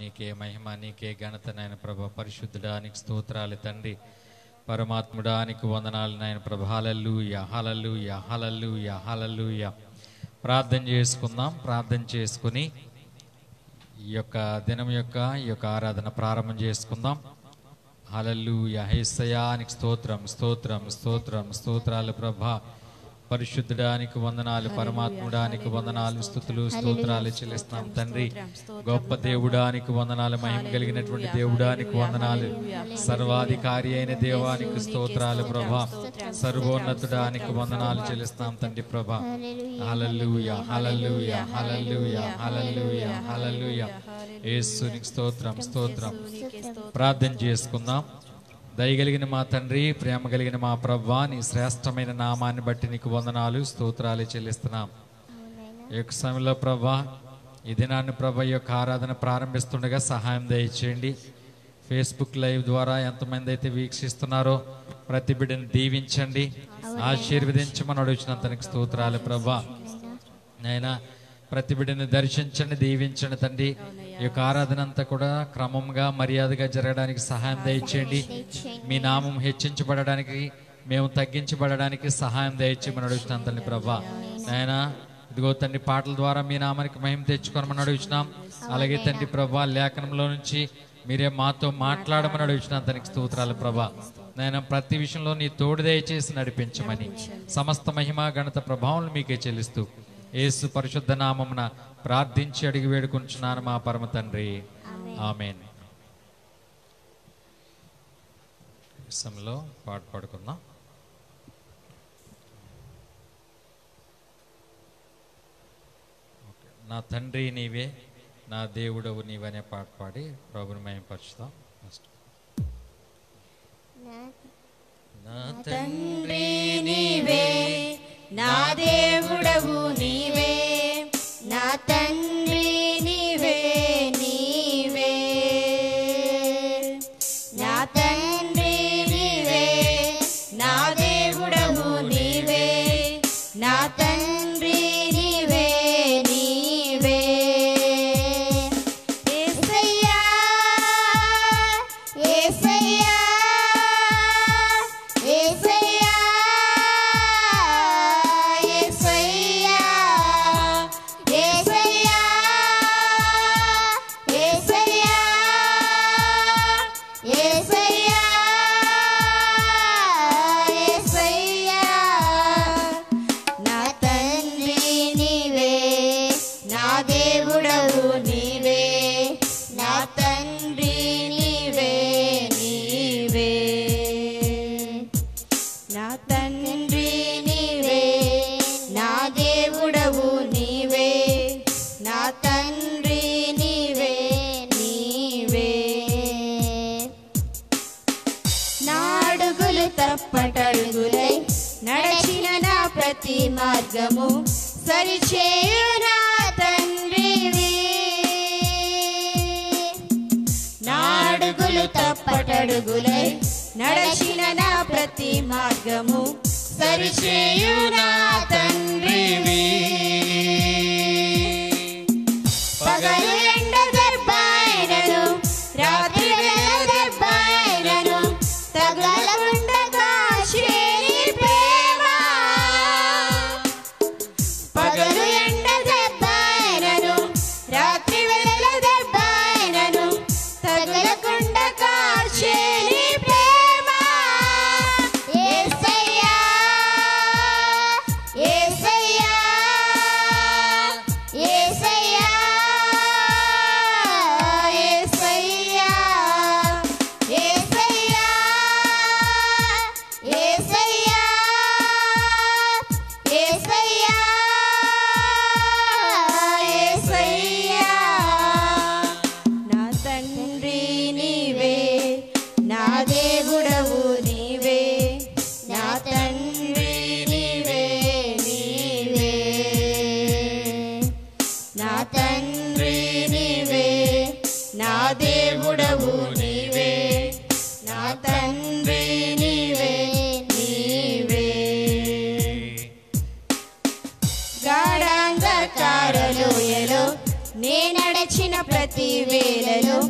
నీకే మహిమ నీకే ఘనత నాయన ప్రభ పరిశుద్ధుడా నీకు స్తోత్రాలు తండ్రి పరమాత్ముడా నీకు వందనాలు నాయన ప్రభ హలల్లుయ హలల్లుయ హలల్లుయ హలల్లుయ ప్రార్థన చేసుకుందాం ప్రార్థన చేసుకుని ఈ యొక్క దినం యొక్క ఈ యొక్క ఆరాధన ప్రారంభం చేసుకుందాం హలల్లుయ హేసయానికి స్తోత్రం స్తోత్రం స్తోత్రం స్తోత్రాలు ప్రభా పరిశుద్ధుడానికి వందనాలు పరమాత్ముడానికి వందనాలు స్థుతులు స్తోత్రాలు చెల్లిస్తున్నాం తండ్రి గొప్ప దేవుడానికి వందనాలు మహిమ కలిగినటువంటి దేవుడానికి వందనాలు సర్వాధికారి అయిన దేవానికి స్తోత్రాలు ప్రభా సర్వోన్నతుడానికి వందనాలు చెల్లిస్తున్నాం తండ్రి ప్రభా హలల్లుయ హలల్లుయ హలల్లుయ హలల్లుయ హలల్లుయ యేసునికి స్తోత్రం స్తోత్రం ప్రార్థన చేసుకుందాం దయగలిగిన మా తండ్రి ప్రేమ కలిగిన మా ప్రవ్వా నీ శ్రేష్టమైన నామాన్ని బట్టి నీకు వందనాలు స్తోత్రాలు చెల్లిస్తున్నాం ఈ యొక్క సమయంలో ప్రభా ఈ దినాన్ని ప్రభా ఈ యొక్క ఆరాధన ప్రారంభిస్తుండగా సహాయం దయచేయండి ఫేస్బుక్ లైవ్ ద్వారా ఎంతమంది అయితే వీక్షిస్తున్నారో ప్రతి బిడ్డని దీవించండి ఆశీర్వదించమని అడుగుచినంతనికి స్తోత్రాలు ప్రభా నైనా ప్రతి బిడ్డని దర్శించండి దీవించండి తండ్రి ఈ యొక్క ఆరాధన అంతా కూడా క్రమంగా మర్యాదగా జరగడానికి సహాయం దయచేయండి మీ నామం హెచ్చించబడడానికి మేము తగ్గించబడడానికి సహాయం దయచేయమని అడుగుతున్నాం తండ్రి ప్రభా నాయన ఇదిగో తండ్రి పాటల ద్వారా మీ నామానికి మహిమ తెచ్చుకోనమని అడుగుతున్నాం అలాగే తండ్రి ప్రభా లేఖనంలో నుంచి మీరే మాతో మాట్లాడమని అడుగుతున్నాం తనకి స్తోత్రాలు ప్రభా నాయన ప్రతి విషయంలో నీ తోడు దయచేసి నడిపించమని సమస్త మహిమ ఘనత ప్రభావం మీకే చెల్లిస్తూ యేసు పరిశుద్ధ నామమున ప్రార్థించి అడిగి వేడుకుంటున్నాను మా పరమ తండ్రి ఆమెన్ సమయంలో పాట పాడుకుందాం ఓకే. నా తండ్రి నీవే నా దేవుడవు నీవనే పాట పాడి ప్రభుని మేము పరుచుతాం ఫస్ట్ నా తండ్రి నీవే నా దేవుడవు నీవే నా తండ్రి నీవే నీవే నా తండ్రి నీవే నా దేవుడవు నీవే నా తండ్రి నీవే నీవే యేసయ్యా యేసయ్యా యేసయ్యా యేసయ్యా యేసయ్యా యేసయ్యా యేసయ్యా యేసయ్యా నా తండ్రి నీవే నా దేవుడవు నీవే నా తండ్రి నీవే నీవే నా తండ్రి నీవే నా దేవుడవు నీవే నా తండ్రి నీవే నీవే నాడుగులు తప్పటడుగులై నడచిన నా ప్రతి మార్గము సరిచేయు నా తండ్రివి నాడుగులు తప్పటడుగులై నడచిన నా ప్రతి మార్గము సరిచేయు నా తండ్రివి పగలు ఎండ దర్బాయనను రాత్రి వేళ దర్బాయనను తగలకుండా కాశేని ప్రేమ పగలు ఎండ దర్బాయనను రాత్రి వేళ దర్బాయనను తగలకుండా కాశేని ప్రేమ యేసయ్యా యేసయ్యా యేసయ్యా యేసయ్యా యేసయ్యా యేసయ్యా యేసయ్యా యేసయ్యా నా తండ్రి నీవే నా దేవుడవు నీవే నా తండ్రి నీవే నీవే నా తండ్రి నీవే నా దేవుడవు నీవే నా తండ్రి నీవే నీవే గాఢాంధకారలోయలో నే నడచిన ప్రతి వేళలో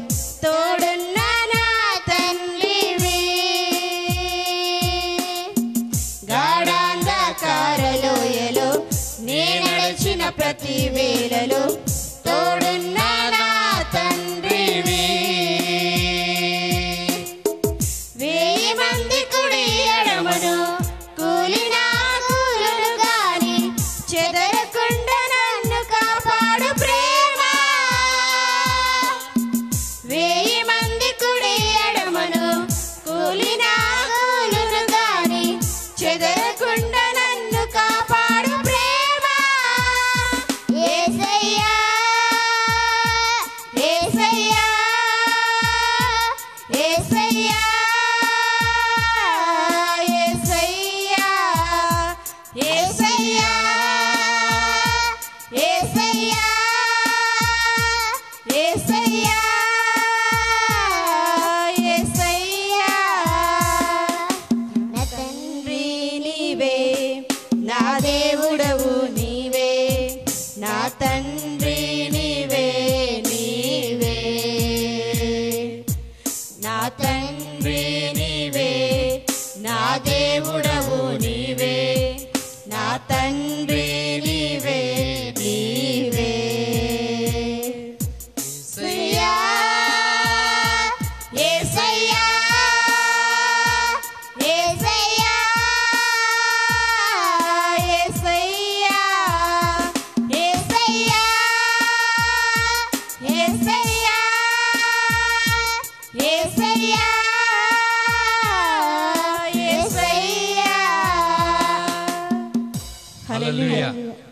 హల్లెలూయా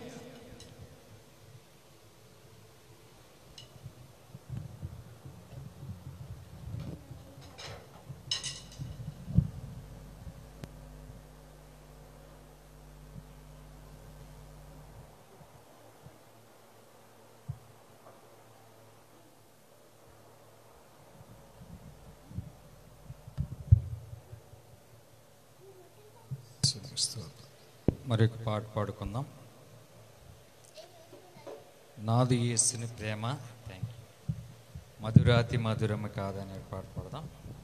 మరొక పాట పాడుకుందాం నాది యేసుని ప్రేమ థ్యాంక్ యూ మధురాతి మధురమ కాదనే పాట పాడదాం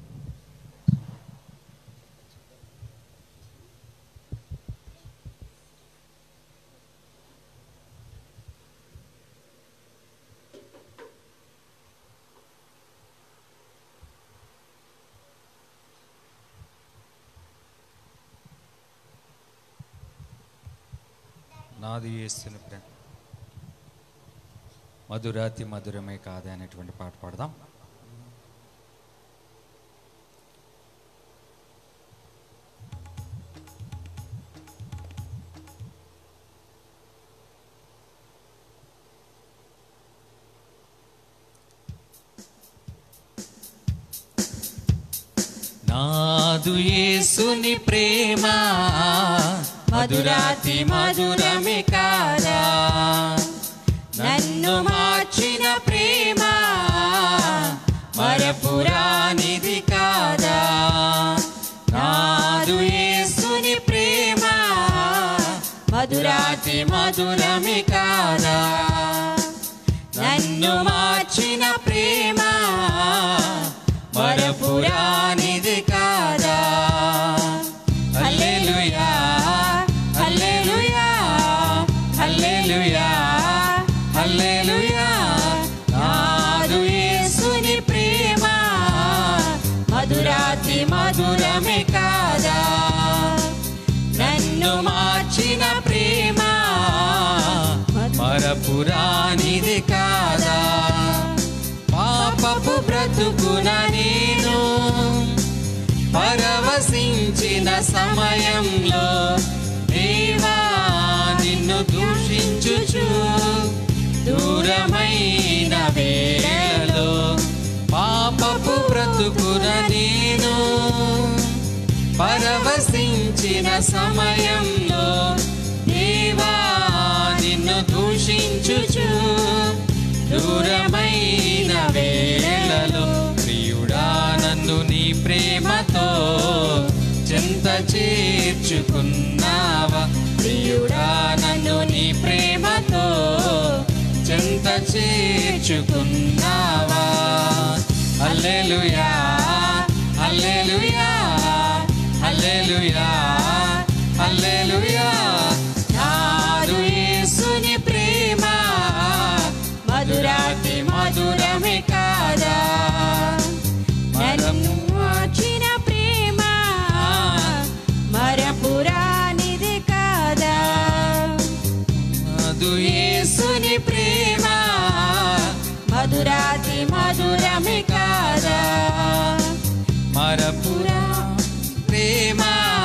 నాది యేసుని ప్రేమ మధురాతి మధురమే కాదే అనేటువంటి పాట పాడదాం నాదు యేసుని ప్రేమ మధురాతి మధురమే కాదా నన్ను మార్చిన ప్రేమ మరపురానిది కాదా నాదు యేసుని ప్రేమ మధురాతి మధురమే కాదా నన్ను మార్చిన ప్రేమ మరపురానిది కాదా హల్లెలూయా హల్లెలూయా హల్లెలూయా హల్లెలూయా నాదు యేసుని ప్రేమ మధురాతి మధురమే కాదా నన్ను మార్చిన ప్రేమ మరపురానిది కాదా పాపపు బ్రతుకున నేను పరవశించిన సమయంలో దేవా నిన్ను దూషించుచు దూరమైన వేళలో పాపపు బ్రతుకున నేను పరవశించిన సమయంలో దేవా నిన్ను దూషించుచు దూరమైన వేళలో ప్రియుడా నన్ను నీ ప్రేమతో చెంత చేర్చుకున్నావా ప్రియుడా నన్ను నీ ప్రేమతో చెంత చేర్చుకున్నావా హల్లెలూయా హల్లెలూయా హల్లెలూయా హల్లెలూయా నాదు యేసుని ప్రేమ మధురాతి మధురమే కాదా నన్ను మార్చిన ప్రేమ మరపురానిది కాదా మధు యేసుని ప్రేమ మధురాతి మధురమే కాదా మరపురా ప్రేమ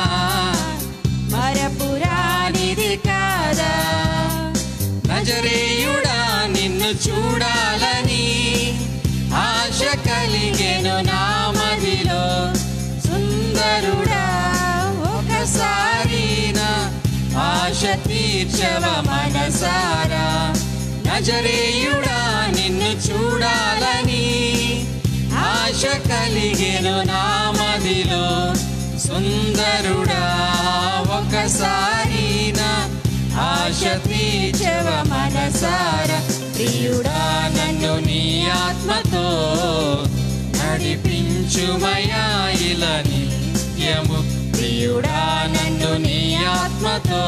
మరపురానిది కాదా నజరేయుడా నిన్ను చూడాలని ఆశ కలిగెను నా మదిలో సుందరుడా ఒకసారి నా ఆశ తీర్చవ మనసారా నజరేయుడా నిన్ను చూడాలని ఆశ కలిగెను నా మదిలో సుందరుడా ఒకసారి నా ఆశ తీర్చవ మనసారా ప్రియుడా నన్ను నీ ఆత్మతో నడిపించుమయా ఇలా నిత్యము ప్రియుడా నన్ను నీ ఆత్మతో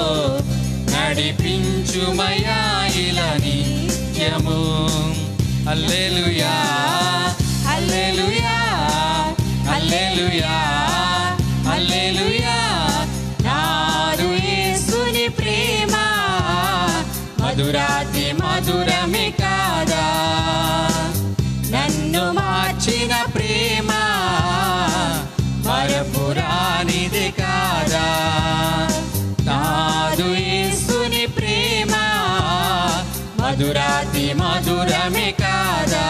నడిపించుమయా ఇలా నిత్యము హల్లెలూయా హల్లెలూయా హల్లెలూయా హల్లెలూయా నాదు యేసుని ప్రేమ మధురాతి మధురమే కాదా నన్ను మార్చిన ప్రేమ మరపురానిది కాదా నాదు యేసు ప్రాచుర్యమే కాదా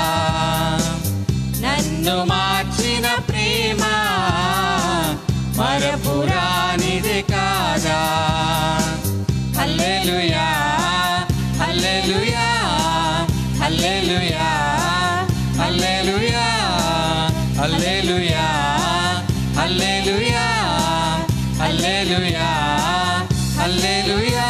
నన్ను మార్చిన ప్రేమ మరపురానిది కాదా హల్లెలూయా హల్లెలూయా హల్లెలూయా హల్లెలూయా హల్లెలూయా హల్లెలూయా హల్లెలూయా హల్లెలూయా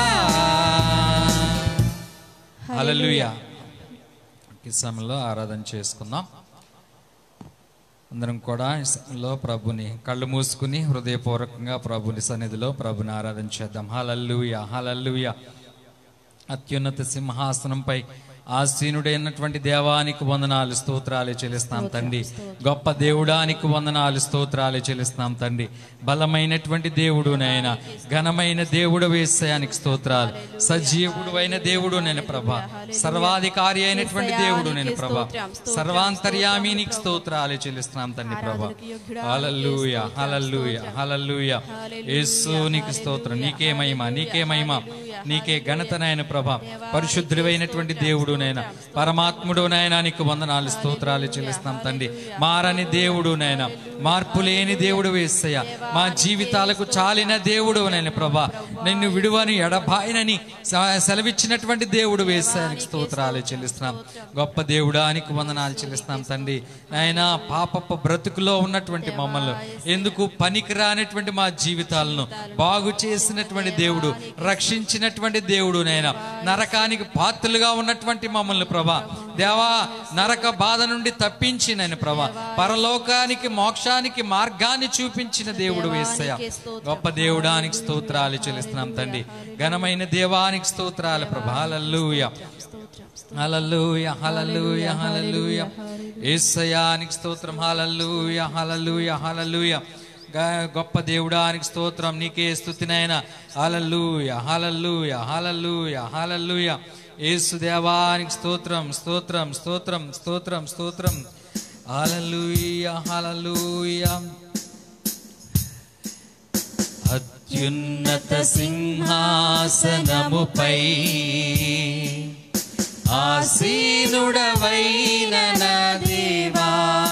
హల్లెలూయా ఈ సమయంలో ఆరాధన చేసుకుందాం అందరం కూడా ఈ సమయంలో ప్రభుని కళ్ళు మూసుకుని హృదయపూర్వకంగా ప్రభుని సన్నిధిలో ప్రభుని ఆరాధన చేద్దాం హలల్లుయ హలల్లుయ అత్యున్నత సింహాసనంపై ఆసీనుడైనటువంటి దేవానికి వందనాలు స్తోత్రాలు చెల్లిస్తాం తండ్రి గొప్ప దేవుడానికి వందనాలు స్తోత్రాలు చెల్లిస్తాం తండ్రి బలమైనటువంటి దేవుడు నాయన ఘనమైన దేవుడు వేసయానికి స్తోత్రాలు సజీవుడు అయిన దేవుడు నేను ప్రభ సర్వాధికారి అయినటువంటి దేవుడు నేను ప్రభ సర్వాంతర్యామి నీకు స్తోత్రాలు చెల్లిస్తున్నాం తండ్రి ప్రభ హలల్లుయ హలల్లుయ హలల్లుయ యేసు నీకు స్తోత్రం నీకే మహిమ నీకే మహిమ నీకే ఘనతనైన ప్రభ పరిశుద్ధుడైనటువంటి దేవుడు నైనా పరమాత్ముడు నైనా నీకు వందనాలు స్తోత్రాలు చెల్లిస్తాం తండ్రి మారని దేవుడు నైనా మార్పు లేని దేవుడు వేస్తయ్య మా జీవితాలకు చాలిన దేవుడు నైనా ప్రభ నిన్ను విడువని ఎడబాయినని స- సెలవిచ్చినటువంటి దేవుడు వేస్తానికి స్తోత్రాలు చెల్లిస్తున్నాం గొప్ప దేవుడానికి వందనాలు చెల్లిస్తున్నాం తండ్రి నాయన పాపపు బ్రతుకులో ఉన్నటువంటి మమ్మల్ని ఎందుకు పనికిరానటువంటి మా జీవితాలను బాగు చేసినటువంటి దేవుడు రక్షించినటువంటి దేవుడు నైనా నరకానికి పాత్రలుగా ఉన్నటువంటి మమ్మల్ని ప్రభా దేవా నరక బాధ నుండి తప్పించి నేను ప్రభా పరలోకానికి మోక్షానికి మార్గాన్ని చూపించిన దేవుడు వేసయ గొప్ప దేవుడానికి స్తోత్రాలు చెల్లిస్తున్నాం తండ్రి ఘనమైన దేవానికి స్తోత్రాలు ప్రభా హల్లెలూయ హల్లెలూయ హల్లెలూయ హల్లెలూయ యేసయానికి స్తోత్రం హల్లెలూయ హల్లెలూయ హల్లెలూయ గ- గొప్ప దేవుడానికి స్తోత్రం నీకే స్తుతినైనా హల్లెలూయ హల్లెలూయ హల్లెలూయ హల్లెలూయ యేసు దేవానికి స్తోత్రం స్తోత్రం స్తోత్రం స్తోత్రం స్తోత్రం హల్లెలూయ హల్లెలూయ అత్యున్నత సింహాసనముపై ఆసీనుడవైన నా దేవా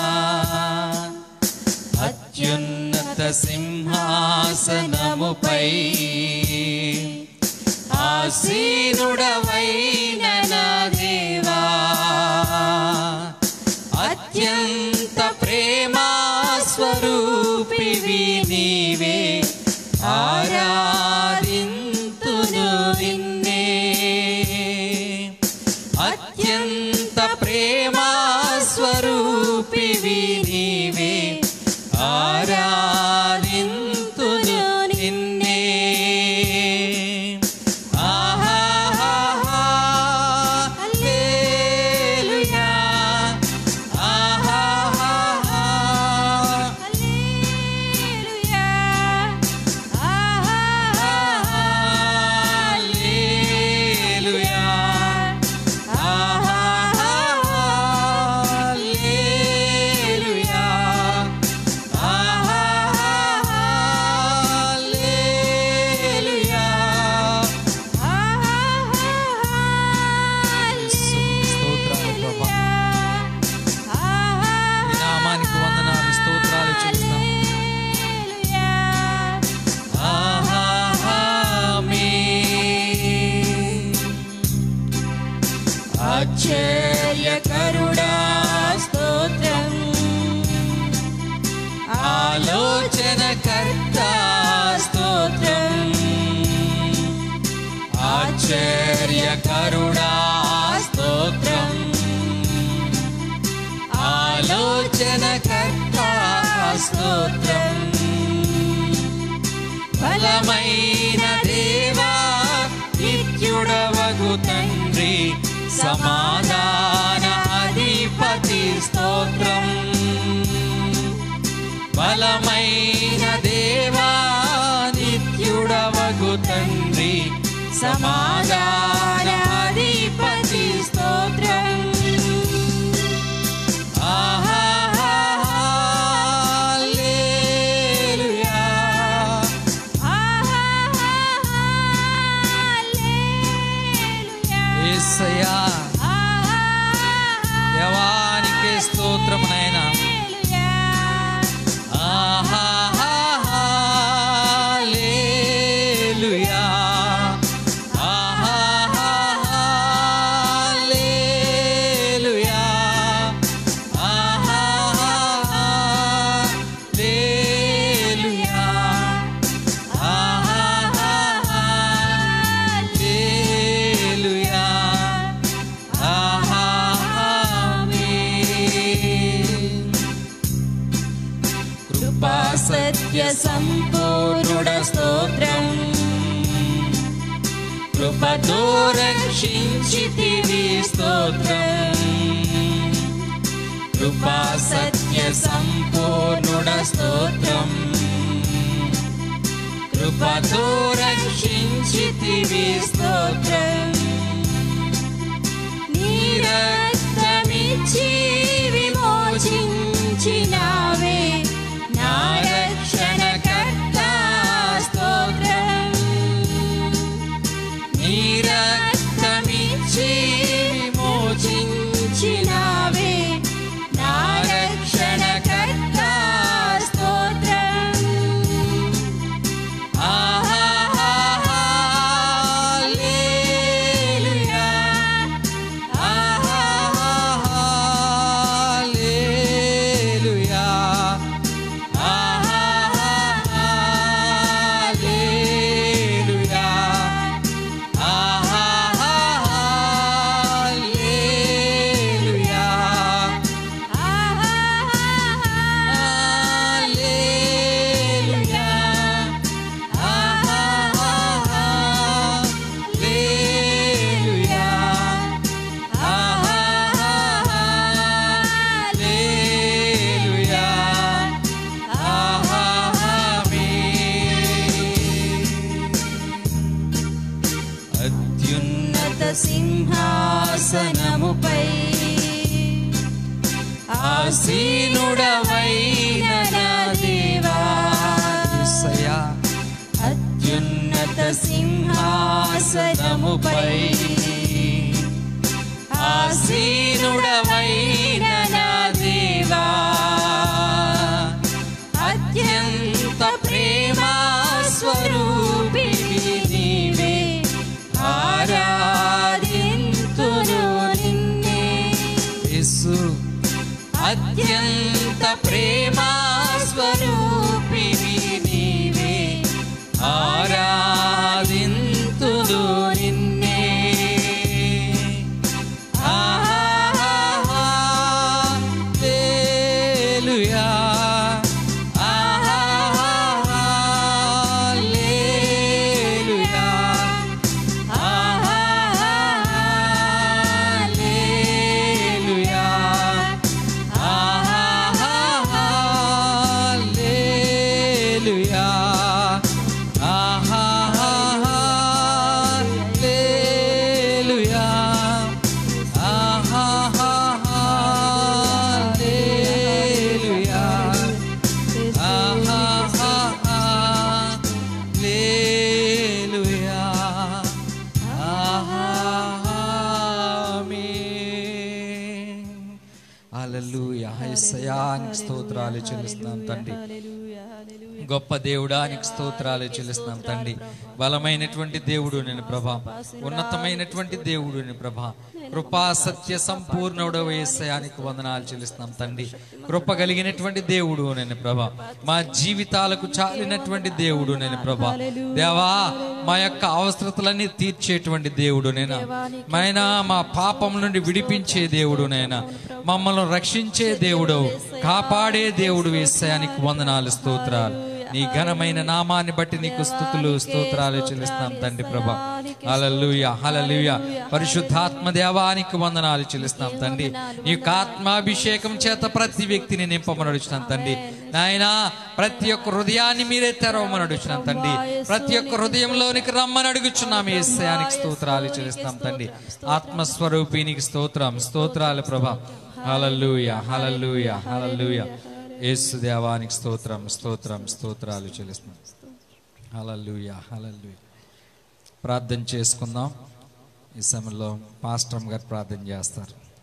అత్యున్నత సింహాసనముపై ఆసీనుడవైన నా దేవా అత్యంత ప్రేమా స్వరూపివి నీవే ఆరాధింతును నిన్నే అత్యంత ప్రేమా స్వరూపివి నీవే ఆరాధింతును నిన్నే ఆహాహా, హల్లెలూయా. ఆహాహా, హల్లెలూయా. ఆహాహా, హల్లెలూయా. ఆహాహా, హల్లెలూయా. స్తోత్రాలు ప్రభా. ఈ నామానికి వందనాలు స్తోత్రాలు చెల్లిస్తాం ఆశ్చర్యకరుడా స్తోత్రం ఆలోచనకర్త స్తోత్రం ఆశ్చర్యకరుడా స్తోత్రం ఆలోచనకర్త స్తోత్రం బలమైన దేవా నిత్యుడవగు తండ్రి సమాధాన అధిపతి స్తోత్రం బలమైన దేవా నిత్యుడవగు తండ్రి సమాధాన అధిపతి స్తోత్రం హల్లెలూయా యేసయ్యా పాడదాము నాయన ఆహాలేలుయా ఆహాలేలుయా ఆహాలేలుయా ఆహాలేలుయా ఆమేన్ కృపా సత్య సంపూర్ణుడ స్తోత్రం కృపతో రక్షించితివి స్తోత్రం కృపా సత్య సంపూర్ణుడ స్తోత్రం కృపతో రక్షించితివి స్తోత్రం నీ రక్తమిచ్చి విమోచించినావే నా రక్షణకర్త స్తోత్రం నీ రక్తమిచ్చి విమోచించినావే నా రక్షణకర్త స్తోత్రం ఆహాలేలుయా ఆహాలేలుయా ఆహాలేలుయా ఆహాలేలుయా హల్లెలూయా హల్లెలూయా హల్లెలూయా ఆమేన్ అత్యున్నత సింహాసనముపై ఆసీనుడవైన నా దేవా యేసయ్యా అత్యున్నత సింహాసనముపై ఆసీనుడవైన నా దేవా అత్యంత ప్రేమా స్వరూపిణి నీవే ఆరాధింతును నిన్నే యేసు అత్యంత ప్రేమా స్వరూపిణి నీవే ఆరాధింతును నిన్నే ఆహాలేలుయా ఆహాలేలుయా ఆహాలేలుయా ఆహాలేలుయా ఆహాలేలుయా ఆహాలేలుయా ఆహాలేలుయా ఆమేన్ హల్లెలూయా యేసయ్యానికి స్తోత్రాలు చెల్లిస్తున్నాం తండ్రి గొప్ప దేవుడానికి స్తోత్రాలు చెల్లిస్తున్నాం తండ్రి బలమైనటువంటి దేవుడు నేను ప్రభా ఉన్నతమైనటువంటి దేవుడు నేను ప్రభా కృపా సత్య సంపూర్ణుడు వేసయానికి వందనాలు చెల్లిస్తున్నాం తండ్రి కృప కలిగినటువంటి దేవుడు నేను ప్రభా మా జీవితాలకు చాలినటువంటి దేవుడు నేను ప్రభా దేవా మా యొక్క అవసరతలన్నీ తీర్చేటువంటి దేవుడు నేను మైనా మా పాపం నుండి విడిపించే దేవుడు నేను మమ్మల్ని రక్షించే దేవుడు కాపాడే దేవుడు వేసయానికి వందనాలు స్తోత్రాలు నీ ఘనమైన నామాన్ని బట్టి నీకు స్థుతులు స్తోత్రాలు చెల్లిస్తాం తండ్రి ప్రభా హలలుయ హలలుయ పరిశుద్ధాత్మ దేవానికి వందనాలు చెల్లిస్తాం తండ్రి నీ యొక్క ఆత్మాభిషేకం చేత ప్రతి వ్యక్తిని నింపమని అడుగుతున్నాం తండ్రి నాయన ప్రతి ఒక్క హృదయాన్ని మీరే తెరవమని అడుగుతున్నాం తండ్రి ప్రతి ఒక్క హృదయంలోనికి రమ్మని అడుగుచున్నాం ఏసయానికి స్తోత్రాలు చెల్లిస్తాం తండ్రి ఆత్మస్వరూపినికి స్తోత్రం స్తోత్రాలు ప్రభా హలలుయ హలలుయ హలలుయ యేసు దేవానికి స్తోత్రం స్తోత్రం స్తోత్రాలు చెల్లిస్తున్నాం హలలుయ హలలుయ ప్రార్థన చేసుకుందాం ఈ సమయంలో పాస్టమ్ గారు ప్రార్థన చేస్తారు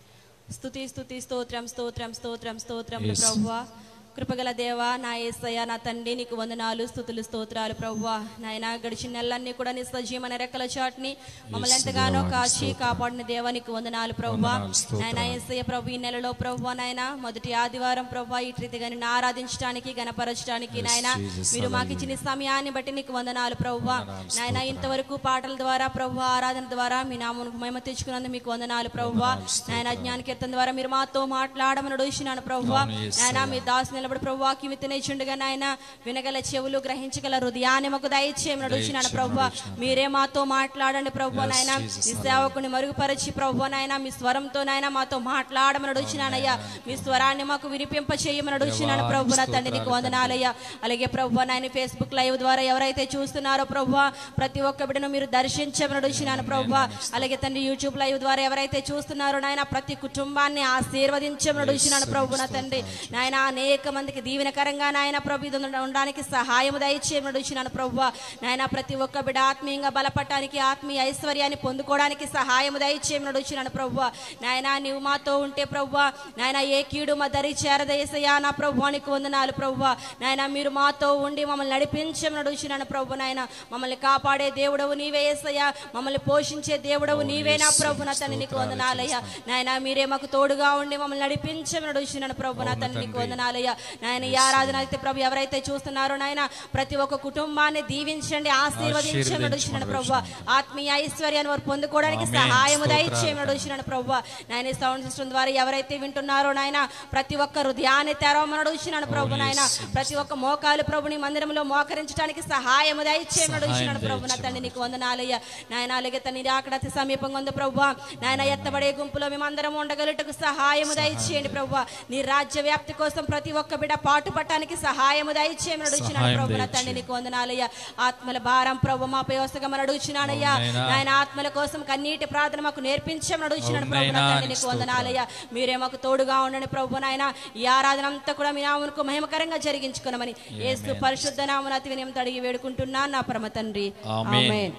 స్తుతి స్తుతి స్తోత్రం స్తోత్రం స్తోత్రం స్తోత్రం Yes. ప్రభువా కృపగల దేవా నా ఏసయ్య నా తండ్రి నీకు వందనాలు స్తుతులు స్తోత్రాలు ప్రభువా నాయన గడిచిన నెలలన్నీ కూడా నీ సజీవన రెక్కల చాటుని మమ్మల్ని Yes, ఎంతగానో దేవా, కాచి స్తోత్రం. కాపాడిన దేవా నీకు వందనాలు ప్రభువా వందనాలు, స్తోత్రం. నాయన ఏసయ్య ప్రభు ఈ నెలలో ప్రభువా నాయన మొదటి ఆదివారం ప్రభువా ఈ రీతిగా నిన్ను ఆరాధించడానికి గణపరచడానికి Yes, నాయన Jesus, మీరు మాకు hallelujah. ఇచ్చిన ఈ సమయాన్ని బట్టి నీకు వందనాలు ప్రభువా వందనాలు, నాయన స్తోత్రం. ఇంతవరకు పాటల ద్వారా ప్రభు ఆరాధన ద్వారా మీ నామను మహిమ తెచ్చుకున్నందుకు మీకు వందనాలు ప్రభువా వందనాలు, స్తోత్రం. నాయన జ్ఞాన కీర్తన ద్వారా మీరు మాతో మాట్లాడమని అడుగుతున్నాను ప్రభువా అవును, యేసయ్య. నాయన మీ దాసు నిలబడి ప్రభువా కిమితి నేర్చుండగా నాయన వినగల చెవులు గ్రహించగల హృదయాన్ని మాకు దయచేయమని అడుగుతున్నాను దయచేయమని ప్రభువా అడుగుచున్నాను. మీరే మాతో మాట్లాడండి ప్రభువా Yes, నాయన Jesus, మీ hallelujah. సేవకుని మరుగుపరిచి ప్రభువా నాయన మీ స్వరంతో నాయన మాతో మాట్లాడమని అడుగుతున్నానయ్యా మీ స్వరాన్ని మాకు వినిపింప చేయమని అడుగుతున్నాను దేవా, ప్రభు నా తండ్రి నీకు స్తోత్రాలు వందనాలయ్యా అలాగే ప్రభు నాయన ఫేస్బుక్ లైవ్ ద్వారా ఎవరైతే చూస్తున్నారో ప్రభు ప్రతి ఒక్క బిడ్డను మీరు దర్శించమని అడుగుతున్నాను ప్రభు అలాగే తండ్రి యూట్యూబ్ లైవ్ ద్వారా ఎవరైతే చూస్తున్నారో నాయన ప్రతి కుటుంబాన్ని ఆశీర్వదించమని అడుగుతున్నాను ప్రభు నా తండ్రి నాయన అనేక మందికి దీవెనకరంగా నాయన ప్రభు ఇది ఉండడానికి సహాయం దయచేయమని అడుగుతున్నాను ప్రభు నాయన ప్రతి ఒక్క బిడ్డ ఆత్మీయంగా బలపడటానికి ఆత్మీయ ఐశ్వర్యాన్ని పొందుకోవడానికి సహాయం దయచేయమని అడుగుతున్నాను ప్రభు నాయన నీవు మాతో ఉంటే ప్రభు నాయన ఏ కీడు మా దరి చేరదయసయా నా ప్రభువానికి వందనాలు ప్రభు నాయన మీరు మాతో ఉండి మమ్మల్ని నడిపించమని అడుగుతున్నాను ప్రభు నాయన మమ్మల్ని కాపాడే దేవుడవు నీవే ఏసయ్యా మమ్మల్ని పోషించే దేవుడవు నీవే నా ప్రభు నా తండ్రి నీకు వందనాలయ్యా నాయన మీరే మాకు తోడుగా ఉండి మమ్మల్ని నడిపించమని అడుగుతున్నాను ప్రభు నా తండ్రి నీకు వందనాలయ్యా నాయన ఈ ఆరాధన అయితే ప్రభు ఎవరైతే చూస్తున్నారో నాయన ప్రతి ఒక్క కుటుంబాన్ని దీవించండి ఆశీర్వదించమని అడుగుతున్నాను ప్రభు ఆత్మీయ ఐశ్వర్యాన్ని వారు పొందుకోవడానికి ఆమేన్. సహాయం స్తోత్రాలు దయచేయమని అడుగుతున్నాను ప్రభు నాయన ఈ సౌండ్ సిస్టమ్ ద్వారా ఎవరైతే వింటున్నారో నాయన ప్రతి ఒక్క హృదయాన్ని తెరవమని అడుగుతున్నాను ప్రభు అవును, నాయన yes. ప్రతి ఒక్క మోకాలు ప్రభుని మందిరంలో మోకరించడానికి సహాయం దయచేయమని అడుగుతున్నాను సహాయం ప్రభు నా తండ్రి దయచేయమని. నీకు వందనాలయ్య నాయన అలాగే తండ్రి అక్కడ అతి సమీపంగా ఉంది ప్రభు నాయన ఎత్తబడే గుంపులో మేమందరం ఉండగలుగుటకు సహాయము దయచేయండి ప్రభు నీ రాజ్య వ్యాప్తి కోసం ప్రతి ఒక్క బిడ్డ పాటు పట్టడానికి సహాయము దయచేయమని అడుగుతున్నాను సహాయం ప్రభు నా తండ్రి దయచేయండి. నీకు వందనాలయ్య ఆత్మల భారం ప్రభు మా పేవసగమని అడుగుచున్నానయ్యా అవునైనా. నాయన ఆత్మల కోసం కన్నీటి ప్రార్థన మాకు నేర్పించమని అడుగుచున్నాను ప్రభు నా అవునైనా తండ్రి నీకు నీకు వందనాలయ్య మీరే మాకు తోడుగా ఉండండి ప్రభు నాయన ఈ ఆరాధన అంతా కూడా మీ నామునకు మహిమకరంగా జరిగించుకున్నామని యేసు పరిశుద్ధ నామన అతి వినయం తడిగి వేడుకుంటున్నాను నా పరమ తండ్రి ఆమేన్. ఆమేన్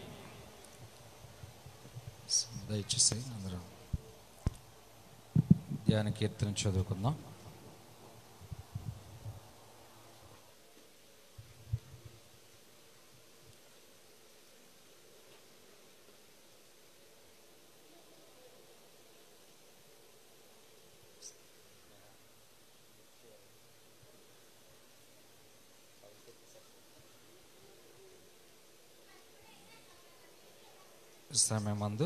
దయచేసి అందరం ధ్యాన కీర్తన చదువుకుందాం సమయమందు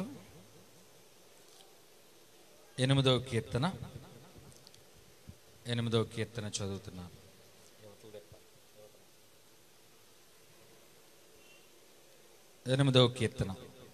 ఎనిమిదవ కీర్తన ఎనిమిదవ కీర్తన చదువుతున్నాను ఎనిమిదవ కీర్తన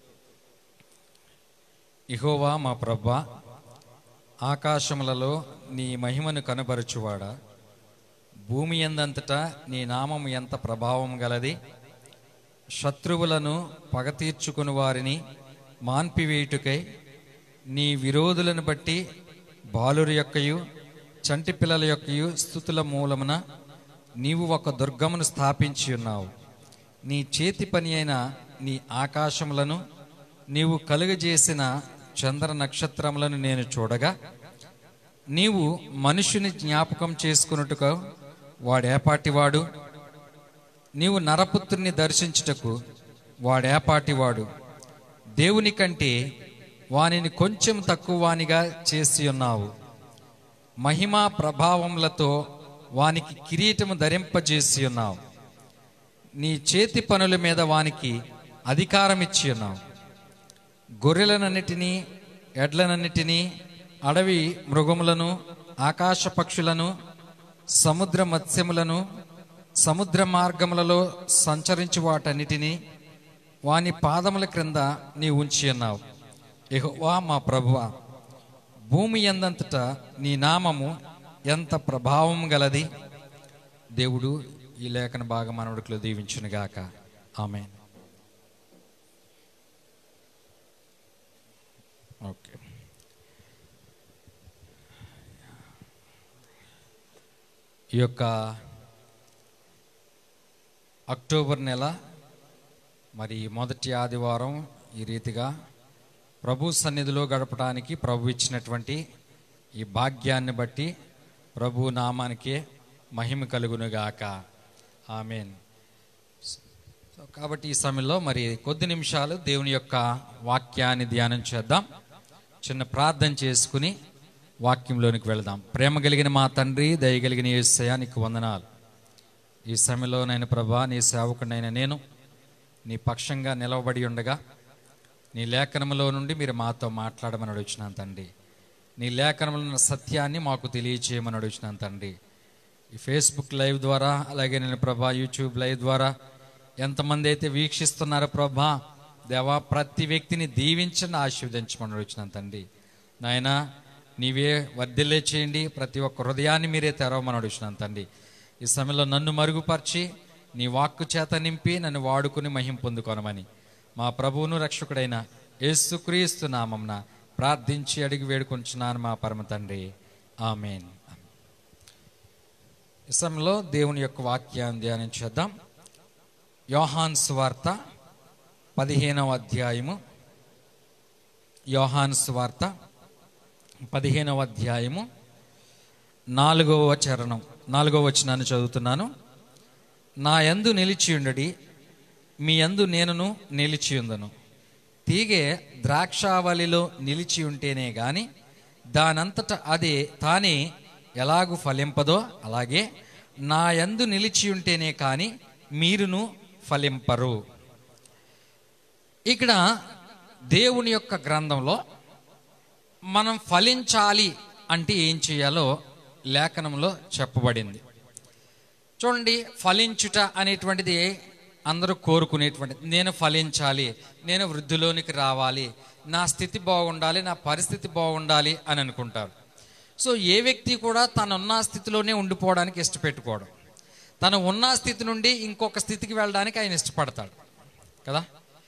ఇహోవా మా ప్రభా ఆకాశములలో నీ మహిమను కనబరచువాడా భూమి ఎందంతటా నీ నామం ఎంత ప్రభావం గలది శత్రువులను పగ తీర్చుకుని వారిని మాన్పివేయుటకై నీ విరోధులను బట్టి బాలురి యొక్కయు చంటి పిల్లల యొక్కయు స్థుతుల మూలమున నీవు ఒక దుర్గమును స్థాపించి ఉన్నావు నీ చేతి పని అయిన నీ ఆకాశములను నీవు కలుగజేసిన చంద్ర నక్షత్రములను నేను చూడగా నీవు మనుషుని జ్ఞాపకం చేసుకున్నట్టుగా వాడేపాటివాడు నీవు నరపుత్రుని దర్శించుటకు వాడేపాటివాడు దేవుని కంటే వానిని కొంచెం తక్కువ వానిగా చేసి ఉన్నావు మహిమా ప్రభావములతో వానికి కిరీటము ధరింపజేసి ఉన్నావు నీ చేతి పనుల మీద వానికి అధికారం ఇచ్చి ఉన్నావు గొర్రెలనన్నిటినీ ఎడ్లనన్నిటినీ అడవి మృగములను ఆకాశ పక్షులను సముద్ర మత్స్యములను సముద్ర మార్గములలో సంచరించు వాటన్నిటినీ వాని పాదముల క్రింద నీ ఉంచి ఉన్నావు యెహోవా మా ప్రభువా భూమి ఎందంతటా నీ నామము ఎంత ప్రభావం గలది దేవుడు ఈ లేఖన భాగం మనవడిలో దీవించునుగాక ఆమె ఓకే ఈ యొక్క అక్టోబర్ నెల మరి మొదటి ఆదివారం ఈ రీతిగా ప్రభు సన్నిధిలో గడపడానికి ప్రభు ఇచ్చినటువంటి ఈ భాగ్యాన్ని బట్టి ప్రభు నామానికే మహిమ కలుగునుగాక ఆమెన్ సో కాబట్టి ఈ సమయంలో మరి కొద్ది నిమిషాలు దేవుని యొక్క వాక్యాన్ని ధ్యానం చేద్దాం చిన్న ప్రార్థన చేసుకుని వాక్యంలోనికి వెళదాం ప్రేమ కలిగిన మా తండ్రి దయ కలిగిన యేసయ్య నీకు వందనాలు ఈ సమయంలో నేను ప్రభా నీ సేవకుడైన నేను నీ పక్షంగా నిలవబడి ఉండగా నీ లేఖనములో నుండి మీరు మాతో మాట్లాడమని అడుగుచున్నాను తండ్రి నీ లేఖనములో ఉన్న సత్యాన్ని మాకు తెలియచేయమని అడుగుచున్నాను తండ్రి ఈ ఫేస్బుక్ లైవ్ ద్వారా అలాగే నేను ప్రభా యూట్యూబ్ లైవ్ ద్వారా ఎంతమంది అయితే వీక్షిస్తున్నారో ప్రభా దేవా ప్రతి వ్యక్తిని దీవించండి ఆశీర్వదించమని అడుగుచున్నాను తండ్రి నాయనా నీవే వర్ధిల్లే చేయండి ప్రతి ఒక్క హృదయాన్ని మీరే తెరవమని అడుగుచున్నాను తండ్రి ఈ సమయంలో నన్ను మరుగుపరిచి నీ వాక్కు చేత నింపి నన్ను వాడుకుని మహిం పొందుకొనమని మా ప్రభువును రక్షకుడైన యేసుక్రీస్తు నామంన ప్రార్థించి అడిగి వేడుకొంచున్నాను మా పరమ తండ్రి ఆమెన్ ఈ సమయంలో దేవుని యొక్క వాక్యాన్ని ధ్యానించేద్దాం యోహాన్ స్వార్త పదిహేనవ అధ్యాయము యోహాన్ స్వార్త పదిహేనవ అధ్యాయము నాలుగవ చరణం నాలుగవ వచనాన్ని చదువుతున్నాను నా యందు నిలిచియుండడి మీ యందు నేనును నిలిచియుందను తీగే ద్రాక్షావళిలో నిలిచి ఉంటేనే గాని దానంతట అదే తానే ఎలాగు ఫలింపదో అలాగే నా యందు నిలిచి ఉంటేనే కాని మీరును ఫలింపరు ఇక్కడ దేవుని యొక్క గ్రంథంలో మనం ఫలించాలి అంటే ఏం చేయాలో లేఖనంలో చెప్పబడింది చూడండి ఫలించుట అనేటువంటిది అందరూ కోరుకునేటువంటిది నేను ఫలించాలి నేను వృద్ధిలోనికి రావాలి నా స్థితి బాగుండాలి నా పరిస్థితి బాగుండాలి అని అనుకుంటారు సో ఏ వ్యక్తి కూడా తనున్న స్థితిలోనే ఉండిపోవడానికి ఇష్టపెట్టుకోవడం తను ఉన్న స్థితి నుండి ఇంకొక స్థితికి వెళ్ళడానికి ఆయన ఇష్టపడతాడు కదా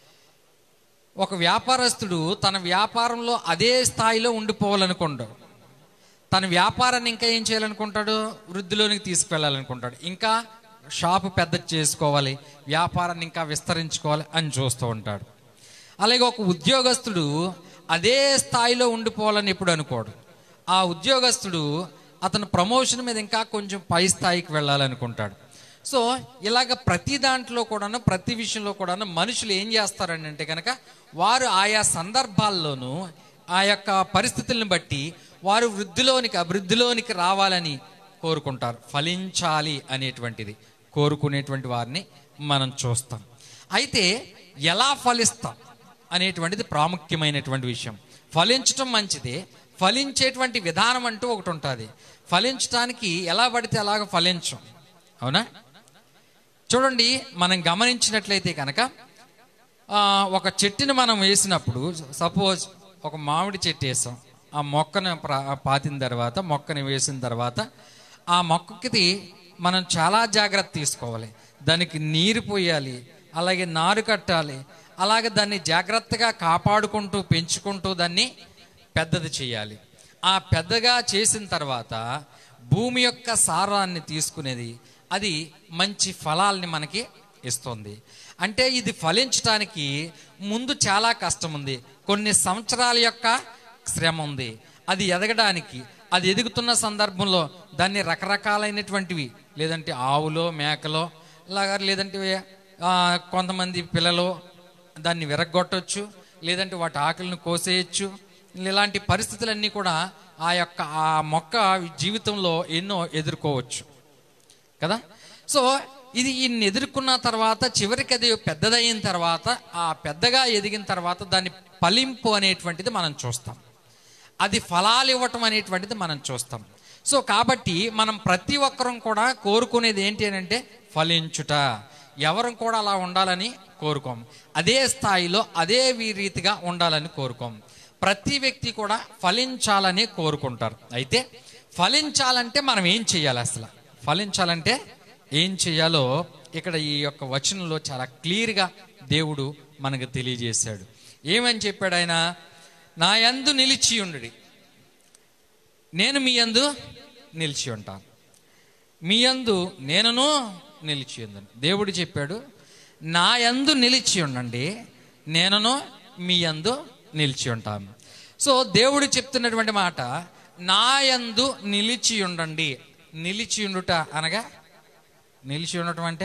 ఒక వ్యాపారస్తుడు తన వ్యాపారంలో అదే స్థాయిలో ఉండిపోవాలనుకుంటాడు తన వ్యాపారాన్ని ఇంకా ఏం చేయాలనుకుంటాడు వృద్ధిలోనికి తీసుకువెళ్ళాలనుకుంటాడు ఇంకా షాపు పెద్ద చేసుకోవాలి వ్యాపారాన్ని ఇంకా విస్తరించుకోవాలి అని చూస్తూ ఉంటాడు అలాగే ఒక ఉద్యోగస్తుడు అదే స్థాయిలో ఉండిపోవాలని ఎప్పుడు అనుకోడు ఆ ఉద్యోగస్తుడు అతను ప్రమోషన్ మీద ఇంకా కొంచెం పై స్థాయికి వెళ్ళాలనుకుంటాడు సో ఇలాగ ప్రతి దాంట్లో కూడాను ప్రతి విషయంలో కూడాను మనుషులు ఏం చేస్తారని అంటే కనుక వారు ఆయా సందర్భాల్లోనూ ఆ యొక్క పరిస్థితులను బట్టి వారు వృద్ధిలోనికి అభివృద్ధిలోనికి రావాలని కోరుకుంటారు ఫలించాలి అనేటువంటిది కోరుకునేటువంటి వారిని మనం చూస్తాం అయితే ఎలా ఫలిస్తాం అనేటువంటిది ప్రాముఖ్యమైనటువంటి విషయం ఫలించటం మంచిదే ఫలించేటువంటి విధానం అంటూ ఒకటి ఉంటుంది ఫలించడానికి ఎలా పడితే అలాగ ఫలించం అవునా చూడండి మనం గమనించినట్లయితే కనుక ఆ, ఒక చెట్టుని మనం వేసినప్పుడు సపోజ్ ఒక మామిడి చెట్టు వేసాం ఆ మొక్కను ప్రా- పాతిన తర్వాత మొక్కని వేసిన తర్వాత ఆ మొక్కకి మనం చాలా జాగ్రత్త తీసుకోవాలి దానికి నీరు పోయాలి అలాగే నారు కట్టాలి అలాగే దాన్ని జాగ్రత్తగా కాపాడుకుంటూ పెంచుకుంటూ దాన్ని పెద్దది చేయాలి ఆ పెద్దగా చేసిన తర్వాత భూమి యొక్క సారాన్ని తీసుకునేది అది మంచి ఫలాల్ని మనకి ఇస్తుంది అంటే ఇది ఫలించడానికి ముందు చాలా కష్టం ఉంది కొన్ని సంవత్సరాల యొక్క శ్రమ ఉంది అది ఎదగడానికి అది ఎదుగుతున్న సందర్భంలో దాన్ని రకరకాలైనటువంటివి లేదంటే ఆవులో మేకలో ఇలాగా లేదంటే ఆ, కొంతమంది పిల్లలు దాన్ని విరగొట్టవచ్చు లేదంటే వాటి ఆకులను కోసేయచ్చు ఇలాంటి పరిస్థితులన్నీ కూడా ఆ యొక్క ఆ మొక్క జీవితంలో ఎన్నో ఎదుర్కోవచ్చు కదా సో ఇది ఇన్ని ఎదుర్కొన్న తర్వాత చివరికి అది పెద్దదైన తర్వాత ఆ పెద్దగా ఎదిగిన తర్వాత దాన్ని ఫలింపు అనేటువంటిది మనం చూస్తాం అది ఫలాలు ఇవ్వటం అనేటువంటిది మనం చూస్తాం సో కాబట్టి మనం ప్రతి ఒక్కరం కూడా కోరుకునేది ఏంటి అని అంటే ఫలించుట ఎవరం కూడా అలా ఉండాలని కోరుకోం అదే స్థాయిలో అదే వీ- రీతిగా ఉండాలని కోరుకోం ప్రతి వ్యక్తి కూడా ఫలించాలని కోరుకుంటారు అయితే ఫలించాలంటే మనం ఏం చేయాలి అసలు ఫలించాలంటే ఏం చేయాలో ఇక్కడ ఈ యొక్క వచనంలో చాలా క్లియర్గా దేవుడు మనకు తెలియజేశాడు ఏమని చెప్పాడు ఆయన నా యందు నిలిచి ఉండుడి నేను మీ యందు నిలిచి ఉంటాను మీ యందు నేనును నిలిచి ఉందని దేవుడు చెప్పాడు నా యందు నిలిచి ఉండండి నేనును మీ యందు నిలిచి ఉంటాను సో దేవుడు చెప్తున్నటువంటి మాట నాయందు నిలిచి ఉండండి నిలిచి ఉండుట అనగా నిలిచి ఉండటం అంటే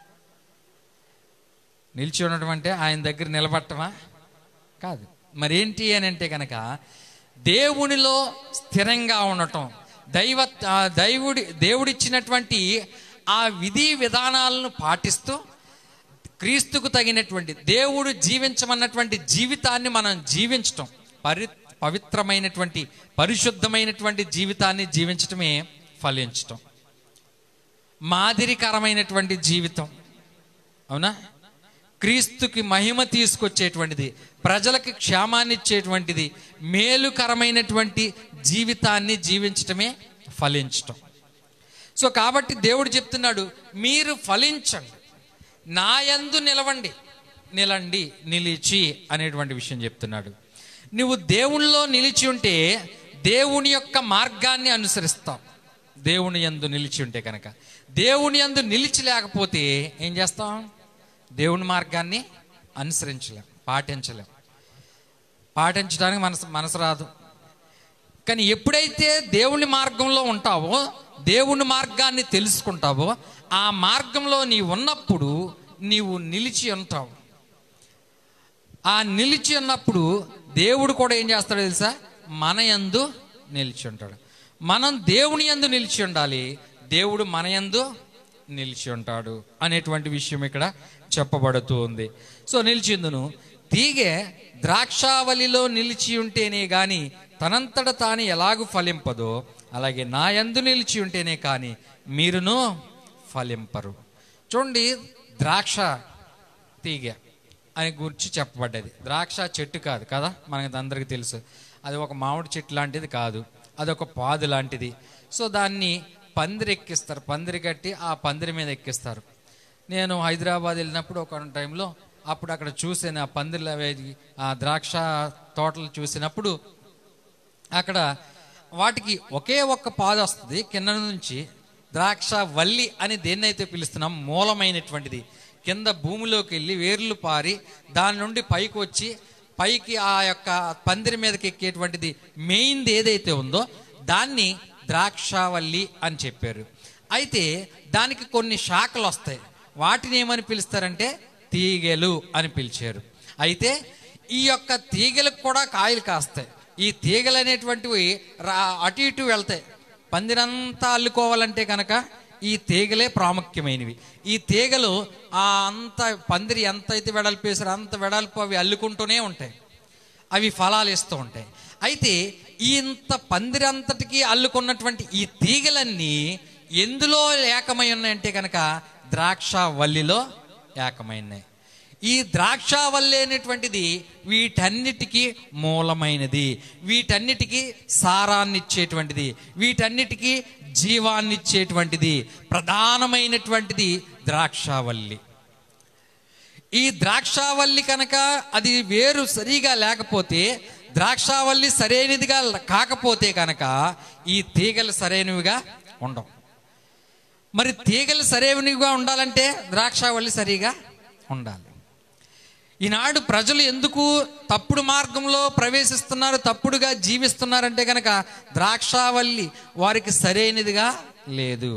నిలిచి ఉండటం అంటే ఆయన దగ్గర నిలబట్టమా కాదు మరేంటి అని అంటే కనుక దేవునిలో స్థిరంగా ఉండటం దైవ ఆ దైవుడి దేవుడిచ్చినటువంటి ఆ విధి విధానాలను పాటిస్తూ క్రీస్తుకు తగినటువంటి దేవుడు జీవించమన్నటువంటి జీవితాన్ని మనం జీవించటం పరి పవిత్రమైనటువంటి పరిశుద్ధమైనటువంటి జీవితాన్ని జీవించటమే ఫలించటం మాదిరికరమైనటువంటి జీవితం అవునా క్రీస్తుకి మహిమ తీసుకొచ్చేటువంటిది ప్రజలకు క్షేమాన్ని ఇచ్చేటువంటిది మేలుకరమైనటువంటి జీవితాన్ని జీవించటమే ఫలించటం సో కాబట్టి దేవుడు చెప్తున్నాడు మీరు ఫలించండి నాయందు నిలవండి నిలండి నిలిచి అనేటువంటి విషయం చెప్తున్నాడు నువ్వు దేవునిలో నిలిచి ఉంటే దేవుని యొక్క మార్గాన్ని అనుసరిస్తావు దేవుని యందు నిలిచి ఉంటే కనుక దేవుని యందు నిలిచి లేకపోతే ఏం చేస్తాం దేవుని మార్గాన్ని అనుసరించలేం పాటించలేం పాటించడానికి మనసు మనసు రాదు కానీ ఎప్పుడైతే దేవుని మార్గంలో ఉంటావో దేవుని మార్గాన్ని తెలుసుకుంటావో ఆ మార్గంలో నీ ఉన్నప్పుడు నీవు నిలిచి ఉంటావు ఆ నిలిచి ఉన్నప్పుడు దేవుడు కూడా ఏం చేస్తాడో తెలుసా మన యందు నిలిచి ఉంటాడు మనం దేవుని యందు నిలిచి ఉండాలి దేవుడు మన యందు నిలిచి ఉంటాడు అనేటువంటి విషయం ఇక్కడ చెప్పబడుతూ ఉంది సో నిలిచిందును తీగె ద్రాక్షావళిలో నిలిచి ఉంటేనే గాని తనంతట తాను ఎలాగు ఫలింపదో అలాగే నా యందు నిలిచి ఉంటేనే కానీ మీరును ఫలింపరు చూడండి ద్రాక్ష తీగ అని గురించి చెప్పబడ్డది ద్రాక్ష చెట్టు కాదు కదా మనకి అందరికీ తెలుసు అది ఒక మామిడి చెట్టు లాంటిది కాదు అది ఒక పాదు లాంటిది సో దాన్ని పందిరి ఎక్కిస్తారు పందిరి కట్టి ఆ పందిరి మీద ఎక్కిస్తారు నేను హైదరాబాద్ వెళ్ళినప్పుడు ఒక టైంలో అప్పుడు అక్కడ చూసాను ఆ పందిరిలో అవి ఆ ద్రాక్ష తోటలు చూసినప్పుడు అక్కడ వాటికి ఒకే ఒక్క పాదు వస్తుంది కింద నుంచి ద్రాక్ష వల్లి అని దేన్నైతే పిలుస్తున్నాం మూలమైనటువంటిది కింద భూమిలోకి వెళ్ళి వేర్లు పారి దాని నుండి పైకి వచ్చి పైకి ఆ యొక్క పందిరి మీదకి ఎక్కేటువంటిది మెయిన్ది ఏదైతే ఉందో దాన్ని ద్రాక్షావల్లి అని చెప్పారు అయితే దానికి కొన్ని శాఖలు వస్తాయి వాటిని ఏమని పిలుస్తారంటే తీగెలు అని పిలిచారు అయితే ఈ యొక్క తీగలకు కూడా కాయలు కాస్తాయి ఈ తీగలు అనేటువంటివి రా అటు ఇటు వెళ్తాయి పందిరంతా అల్లుకోవాలంటే కనుక ఈ తీగలే ప్రాముఖ్యమైనవి ఈ తీగలు ఆ అంత పందిరి ఎంత అయితే వెడల్పు వేసారో అంత వెడల్పు అవి అల్లుకుంటూనే ఉంటాయి అవి ఫలాలు ఇస్తూ ఉంటాయి అయితే ఈ ఇంత పందిరి అంతటికి అల్లుకున్నటువంటి ఈ తీగలన్నీ ఎందులో ఏకమై ఉన్నాయంటే కనుక ద్రాక్ష వల్లిలో ఏకమైనాయి ఈ ద్రాక్షావల్లి అనేటువంటిది వీటన్నిటికీ మూలమైనది వీటన్నిటికీ సారాన్ని ఇచ్చేటువంటిది వీటన్నిటికీ జీవాన్ని ఇచ్చేటువంటిది ప్రధానమైనటువంటిది ద్రాక్షావల్లి ఈ ద్రాక్షావల్లి కనుక అది వేరు సరిగా లేకపోతే ద్రాక్షావల్లి సరైనదిగా కాకపోతే కనుక ఈ తీగలు సరైనవిగా ఉండవు మరి తీగలు సరైనవిగా ఉండాలంటే ద్రాక్షావల్లి సరిగా ఉండాలి ఈనాడు ప్రజలు ఎందుకు తప్పుడు మార్గంలో ప్రవేశిస్తున్నారు తప్పుడుగా జీవిస్తున్నారంటే కనుక ద్రాక్షావల్లి వారికి సరైనదిగా లేదు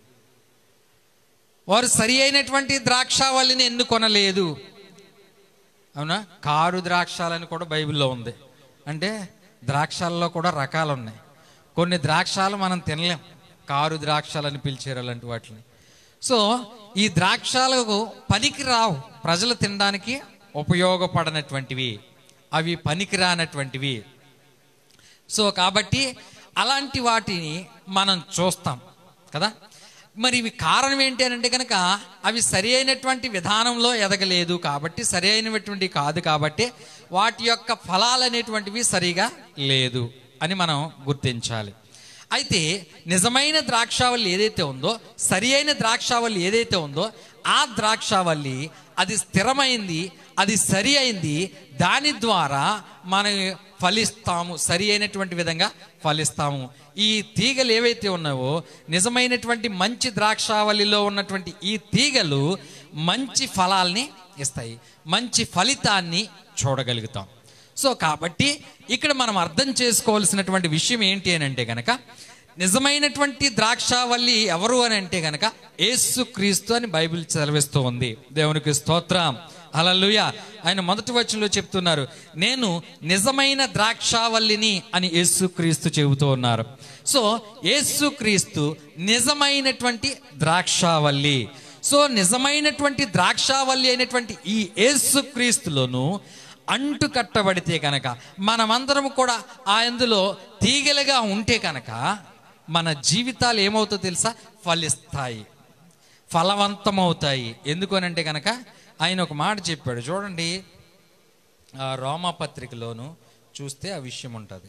వారు సరి అయినటువంటి ద్రాక్షావల్లిని ఎన్నుకొనలేదు అవునా కారు ద్రాక్షాలని కూడా బైబిల్లో ఉంది అంటే ద్రాక్షాలలో కూడా రకాలు ఉన్నాయి కొన్ని ద్రాక్షాలు మనం తినలేం కారు ద్రాక్షాలని పిలిచారు అలాంటి వాటిని సో ఈ ద్రాక్షాలకు పనికి రావు ప్రజలు తినడానికి ఉపయోగపడనటువంటివి అవి పనికిరానటువంటివి సో కాబట్టి అలాంటి వాటిని మనం చూస్తాం కదా మరి ఇవి కారణం ఏంటి అని అంటే కనుక అవి సరి అయినటువంటి విధానంలో ఎదగలేదు కాబట్టి సరి అయినటువంటి కాదు కాబట్టి వాటి యొక్క ఫలాలు అనేటువంటివి సరిగా లేదు అని మనం గుర్తించాలి అయితే నిజమైన ద్రాక్షావల్లి ఏదైతే ఉందో సరి అయిన ద్రాక్షావల్లి ఏదైతే ఉందో ఆ ద్రాక్షావల్లి అది స్థిరమైంది అది సరి అయింది దాని ద్వారా మనం ఫలిస్తాము సరి అయినటువంటి విధంగా ఫలిస్తాము ఈ తీగలు ఏవైతే ఉన్నావో నిజమైనటువంటి మంచి ద్రాక్షావళిలో ఉన్నటువంటి ఈ తీగలు మంచి ఫలాల్ని ఇస్తాయి మంచి ఫలితాన్ని చూడగలుగుతాం సో కాబట్టి ఇక్కడ మనం అర్థం చేసుకోవాల్సినటువంటి విషయం ఏంటి అని అంటే కనుక నిజమైనటువంటి ద్రాక్షావల్లి ఎవరు అని అంటే కనుక యేసు క్రీస్తు అని బైబిల్ సెలవిస్తూ ఉంది దేవునికి స్తోత్రం హల్లెలూయ ఆయన మొదటి వచనంలో చెప్తున్నారు నేను నిజమైన ద్రాక్షావల్లిని అని యేసు క్రీస్తు చెబుతూ ఉన్నారు సో యేసు క్రీస్తు నిజమైనటువంటి ద్రాక్షావల్లి సో నిజమైనటువంటి ద్రాక్షావల్లి అయినటువంటి ఈ యేసు క్రీస్తులోను అంటు కట్టబడితే కనుక మనమందరం కూడా ఆ అందులో తీగలుగా ఉంటే కనుక మన జీవితాలు ఏమవుతుందో తెలుసా ఫలిస్తాయి ఫలవంతమవుతాయి ఎందుకు అని అంటే కనుక ఆయన ఒక మాట చెప్పాడు చూడండి ఆ రోమా పత్రికలోను చూస్తే ఆ విషయం ఉంటుంది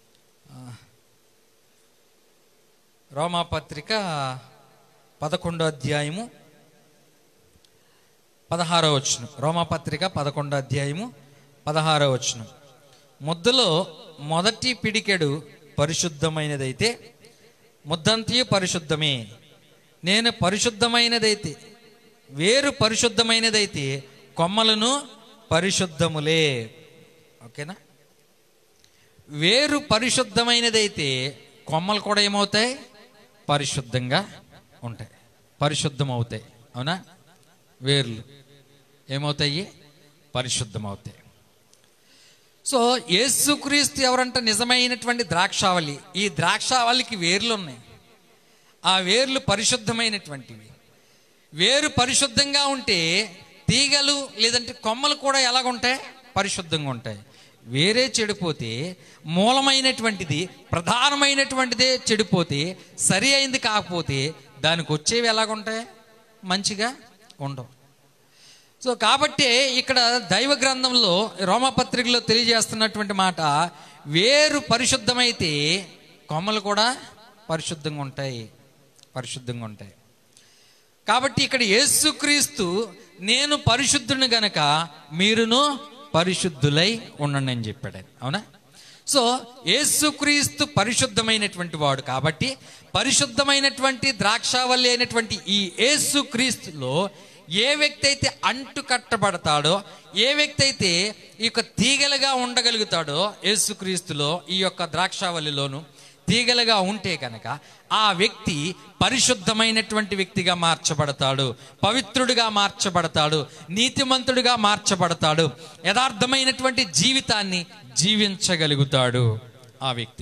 రోమా పత్రిక పదకొండో అధ్యాయము పదహారో వచ్చును రోమా పత్రిక పదకొండో అధ్యాయము పదహారో వచ్చును ముద్దలో మొదటి పిడికెడు పరిశుద్ధమైనదైతే ముద్దంతియు పరిశుద్ధమే నేను పరిశుద్ధమైనదైతే వేరు పరిశుద్ధమైనదైతే కొమ్మలను పరిశుద్ధములే ఓకేనా వేరు పరిశుద్ధమైనదైతే కొమ్మలు కూడా ఏమవుతాయి పరిశుద్ధంగా ఉంటాయి పరిశుద్ధం అవుతాయి అవునా వేర్లు ఏమవుతాయి పరిశుద్ధమవుతాయి సో యేసుక్రీస్తు ఎవరంటే నిజమైనటువంటి ద్రాక్షావళి ఈ ద్రాక్షావళికి వేర్లు ఉన్నాయి ఆ వేర్లు పరిశుద్ధమైనటువంటివి వేరు పరిశుద్ధంగా ఉంటే తీగలు లేదంటే కొమ్మలు కూడా ఎలాగుంటాయి పరిశుద్ధంగా ఉంటాయి వేరే చెడిపోతే మూలమైనటువంటిది ప్రధానమైనటువంటిదే చెడిపోతే సరి అయింది కాకపోతే దానికి వచ్చేవి ఎలాగుంటాయి మంచిగా ఉండవు సో కాబట్టి ఇక్కడ దైవ గ్రంథంలో రోమపత్రికలో తెలియజేస్తున్నటువంటి మాట వేరు పరిశుద్ధమైతే కొమ్మలు కూడా పరిశుద్ధంగా ఉంటాయి పరిశుద్ధంగా ఉంటాయి కాబట్టి ఇక్కడ యేసుక్రీస్తు నేను పరిశుద్ధుని గనక మీరును పరిశుద్ధులై ఉండండి అని చెప్పాడు ఆయన. అవునా సో యేసుక్రీస్తు పరిశుద్ధమైనటువంటి వాడు కాబట్టి పరిశుద్ధమైనటువంటి ద్రాక్షావల్లి అయినటువంటి ఈ యేసుక్రీస్తులో ఏ వ్యక్తి అయితే అంటు కట్టబడతాడో ఏ వ్యక్తి అయితే ఈ యొక్క తీగలుగా ఉండగలుగుతాడో యేసుక్రీస్తులో ఈ యొక్క ద్రాక్షావల్లిలోను తీగలుగా ఉంటే కనుక ఆ వ్యక్తి పరిశుద్ధమైనటువంటి వ్యక్తిగా మార్చబడతాడు పవిత్రుడిగా మార్చబడతాడు నీతిమంతుడిగా మార్చబడతాడు యథార్థమైనటువంటి జీవితాన్ని జీవించగలుగుతాడు ఆ వ్యక్తి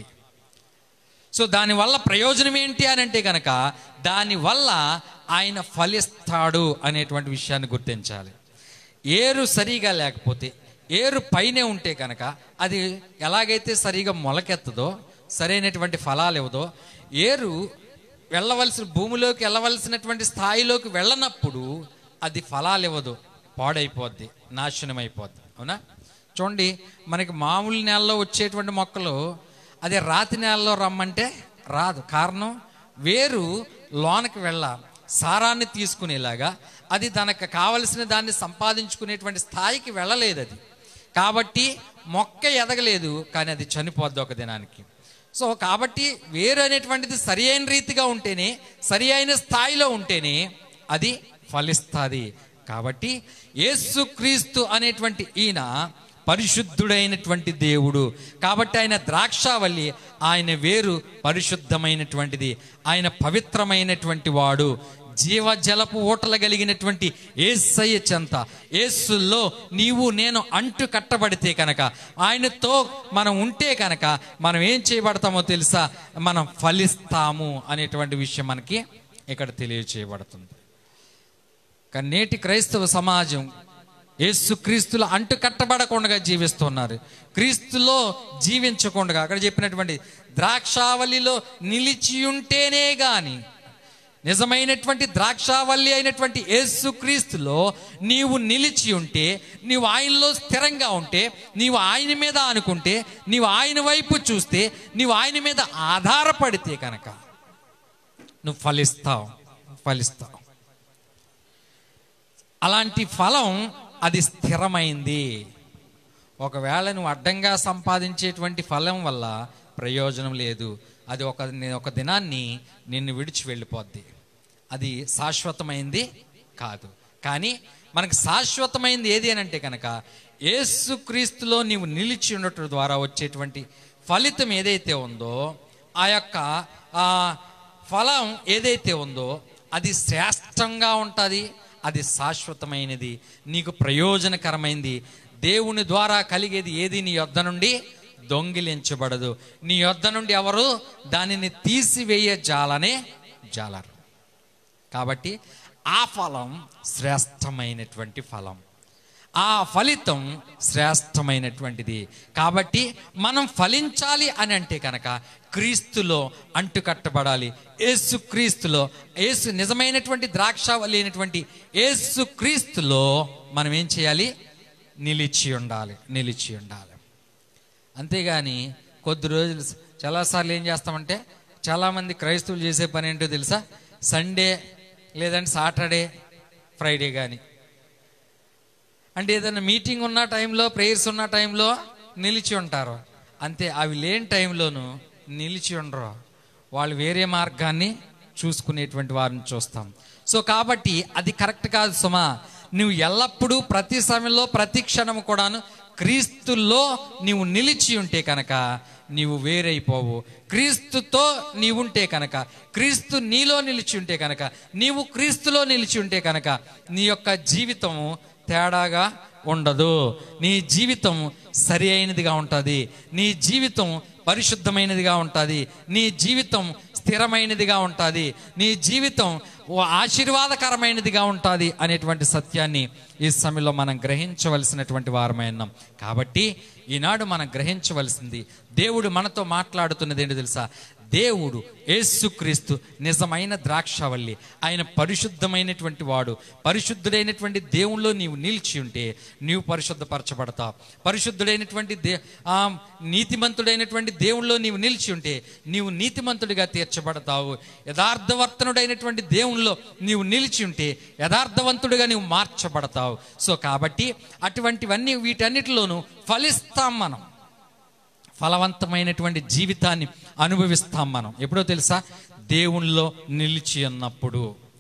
సో దానివల్ల ప్రయోజనం ఏంటి అని అంటే కనుక దానివల్ల ఆయన ఫలిస్తాడు అనేటువంటి విషయాన్ని గుర్తించాలి ఏరు సరిగా లేకపోతే ఏరు పైనే ఉంటే కనుక అది ఎలాగైతే సరిగా మొలకెత్తదో సరైనటువంటి ఫలాలు ఇవ్వదో ఏరు వెళ్ళవలసిన భూమిలోకి వెళ్ళవలసినటువంటి స్థాయిలోకి వెళ్ళనప్పుడు అది ఫలాలు ఇవ్వదు పాడైపోద్ది నాశనం అయిపోద్ది అవునా చూడండి మనకి మామూలు నేలలో వచ్చేటువంటి మొక్కలు అదే రాతి నేలలో రమ్మంటే రాదు కారణం వేరు లోనకి వెళ్ళ సారాన్ని తీసుకునేలాగా అది తనకు కావలసిన దాన్ని సంపాదించుకునేటువంటి స్థాయికి వెళ్ళలేదు అది కాబట్టి మొక్క ఎదగలేదు కానీ అది చనిపోద్ది ఒక దినానికి సో కాబట్టి వేరు అనేటువంటిది సరి అయిన రీతిగా ఉంటేనే సరి అయిన స్థాయిలో ఉంటేనే అది ఫలిస్తుంది కాబట్టి యేసుక్రీస్తు అనేటువంటి ఈయన పరిశుద్ధుడైనటువంటి దేవుడు కాబట్టి ఆయన ద్రాక్షావల్లి ఆయన వేరు పరిశుద్ధమైనటువంటిది ఆయన పవిత్రమైనటువంటి వాడు జీవజలపు ఓటలు కలిగినటువంటి ఏసయ్య చెంత ఏసుల్లో నీవు నేను అంటు కట్టబడితే కనుక ఆయనతో మనం ఉంటే కనుక మనం ఏం చేయబడతామో తెలుసా మనం ఫలిస్తాము అనేటువంటి విషయం మనకి ఇక్కడ తెలియచేయబడుతుంది కానీ నేటి క్రైస్తవ సమాజం యేసు క్రీస్తులో అంటు కట్టబడకుండా జీవిస్తున్నారు క్రీస్తులో జీవించకుండా అక్కడ చెప్పినటువంటి ద్రాక్షావల్లిలో నిలిచి ఉంటేనే గాని నిజమైనటువంటి ద్రాక్షావల్లి అయినటువంటి యేసు క్రీస్తులో నీవు నిలిచి ఉంటే నీవు ఆయనలో స్థిరంగా ఉంటే నీవు ఆయన మీద అనుకుంటే నీవు ఆయన వైపు చూస్తే నీవు ఆయన మీద ఆధారపడితే కనుక నువ్వు ఫలిస్తావు ఫలిస్తావు అలాంటి ఫలం అది స్థిరమైంది ఒకవేళ నువ్వు అడ్డంగా సంపాదించేటువంటి ఫలం వల్ల ప్రయోజనం లేదు అది ఒక ఒక దినాన్ని నిన్ను విడిచి వెళ్ళిపోద్ది అది శాశ్వతమైంది కాదు కానీ మనకు శాశ్వతమైంది ఏది అని అంటే కనుక యేసుక్రీస్తులో నీవు నిలిచి ఉండటం ద్వారా వచ్చేటువంటి ఫలితం ఏదైతే ఉందో ఆ యొక్క ఆ ఫలం ఏదైతే ఉందో అది శ్రేష్టంగా ఉంటుంది అది శాశ్వతమైనది నీకు ప్రయోజనకరమైంది దేవుని ద్వారా కలిగేది ఏది నీ యొద్ద నుండి దొంగిలించబడదు నీ యొద్ద నుండి ఎవరు దానిని తీసివేయ జాలనే జాలరు కాబట్టి ఆ ఫలం శ్రేష్టమైనటువంటి ఫలం ఆ ఫలితం శ్రేష్టమైనటువంటిది కాబట్టి మనం ఫలించాలి అని అంటే కనుక క్రీస్తులో అంటుకట్టబడాలి యేసు క్రీస్తులో యేసు నిజమైనటువంటి ద్రాక్ష లేనటువంటి యేసు క్రీస్తులో మనం ఏం చేయాలి నిలిచి ఉండాలి నిలిచి ఉండాలి అంతేగాని కొద్ది రోజులు చాలాసార్లు ఏం చేస్తామంటే చాలామంది క్రైస్తవులు చేసే పని ఏంటో తెలుసా సండే లేదంటే సాటర్డే ఫ్రైడే కానీ అంటే ఏదైనా మీటింగ్ ఉన్న టైంలో ప్రేయర్స్ ఉన్న టైంలో నిలిచి ఉంటారు అంతే అవి లేని టైంలోనూ నిలిచి ఉండరు వాళ్ళు వేరే మార్గాన్ని చూసుకునేటువంటి వారిని చూస్తాం సో కాబట్టి అది కరెక్ట్ కాదు సుమా నువ్వు ఎల్లప్పుడూ ప్రతి సమయంలో ప్రతి క్షణము కూడాను క్రీస్తులో నీవు నిలిచి ఉంటే కనుక నీవు వేరైపోవు క్రీస్తుతో నీవుంటే కనుక క్రీస్తు నీలో నిలిచి ఉంటే కనుక నీవు క్రీస్తులో నిలిచి ఉంటే కనుక నీ యొక్క జీవితము తేడాగా ఉండదు నీ జీవితం సరి అయినదిగా ఉంటుంది నీ జీవితం పరిశుద్ధమైనదిగా ఉంటుంది నీ జీవితం స్థిరమైనదిగా ఉంటుంది నీ జీవితం ఓ ఆశీర్వాదకరమైనదిగా ఉంటుంది అనేటువంటి సత్యాన్ని ఈ సమయంలో మనం గ్రహించవలసినటువంటి వారమై ఉన్నాం కాబట్టి ఈనాడు మనం గ్రహించవలసింది దేవుడు మనతో మాట్లాడుతున్నది ఏంటో తెలుసా దేవుడు యేసుక్రీస్తు నిజమైన ద్రాక్షవల్లి ఆయన పరిశుద్ధమైనటువంటి వాడు పరిశుద్ధుడైనటువంటి దేవుల్లో నీవు నిలిచి ఉంటే నీవు పరిశుద్ధపరచబడతావు పరిశుద్ధుడైనటువంటి దే ఆ నీతిమంతుడైనటువంటి దేవుల్లో నీవు నిలిచి ఉంటే నీవు నీతిమంతుడిగా తీర్చబడతావు యథార్థవర్తనుడైనటువంటి దేవుల్లో నీవు నిలిచి ఉంటే యథార్థవంతుడిగా నీవు మార్చబడతావు సో కాబట్టి అటువంటివన్నీ వీటన్నిటిలోనూ ఫలిస్తాం మనం ఫలవంతమైనటువంటి జీవితాన్ని అనుభవిస్తాం మనం ఎప్పుడో తెలుసా దేవునిలో నిలిచి ఉన్నప్పుడు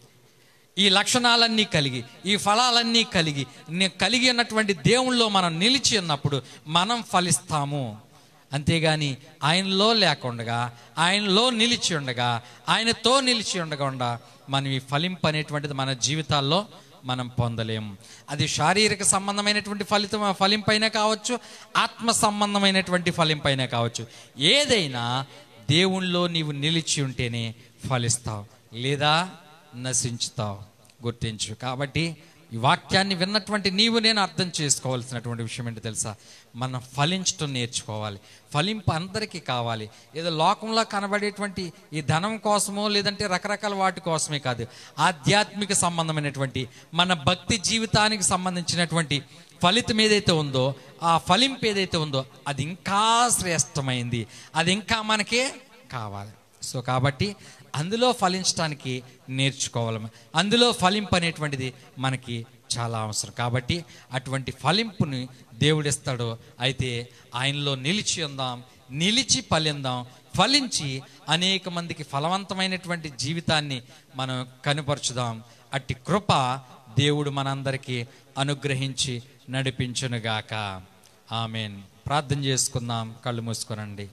ఈ లక్షణాలన్నీ కలిగి ఈ ఫలాలన్నీ కలిగి ని- కలిగి ఉన్నటువంటి దేవునిలో మనం నిలిచి ఉన్నప్పుడు మనం ఫలిస్తాము అంతేగాని ఆయనలో లేకుండగా ఆయనలో నిలిచి ఉండగా ఆయనతో నిలిచి ఉండకుండా మనం ఈ ఫలింపు అనేటువంటిది మన జీవితాల్లో మనం పొందలేము అది శారీరక సంబంధమైనటువంటి ఫలితం ఫలింపైనా కావచ్చు ఆత్మ సంబంధమైనటువంటి ఫలింపైనా కావచ్చు ఏదైనా దేవుణ్ణిలో నీవు నిలిచి ఉంటేనే ఫలిస్తావు లేదా నశించుతావు గుర్తించు కాబట్టి ఈ వాక్యాన్ని విన్నటువంటి నీవు నేను అర్థం చేసుకోవాల్సినటువంటి విషయం ఏంటో తెలుసా మనం ఫలించటం నేర్చుకోవాలి ఫలింపు అందరికీ కావాలి ఏదో లోకంలో కనబడేటువంటి ఈ ధనం కోసమో లేదంటే రకరకాల వాటి కోసమే కాదు ఆధ్యాత్మిక సంబంధమైనటువంటి మన భక్తి జీవితానికి సంబంధించినటువంటి ఫలితం ఏదైతే ఉందో ఆ ఫలింపు ఏదైతే ఉందో అది ఇంకా శ్రేష్టమైంది అది ఇంకా మనకే కావాలి సో కాబట్టి అందులో ఫలించడానికి నేర్చుకోవాలి అందులో ఫలింపు అనేటువంటిది మనకి చాలా అవసరం కాబట్టి అటువంటి ఫలింపుని దేవుడిస్తాడు అయితే ఆయనలో నిలిచి ఉందాం నిలిచి ఫలిందాం ఫలించి అనేక మందికి ఫలవంతమైనటువంటి జీవితాన్ని మనం కనుపరుచుదాం అట్టి కృప దేవుడు మనందరికీ అనుగ్రహించి నడిపించునుగాక ఆమెన్ ప్రార్థన చేసుకుందాం కళ్ళు మూసుకొనండి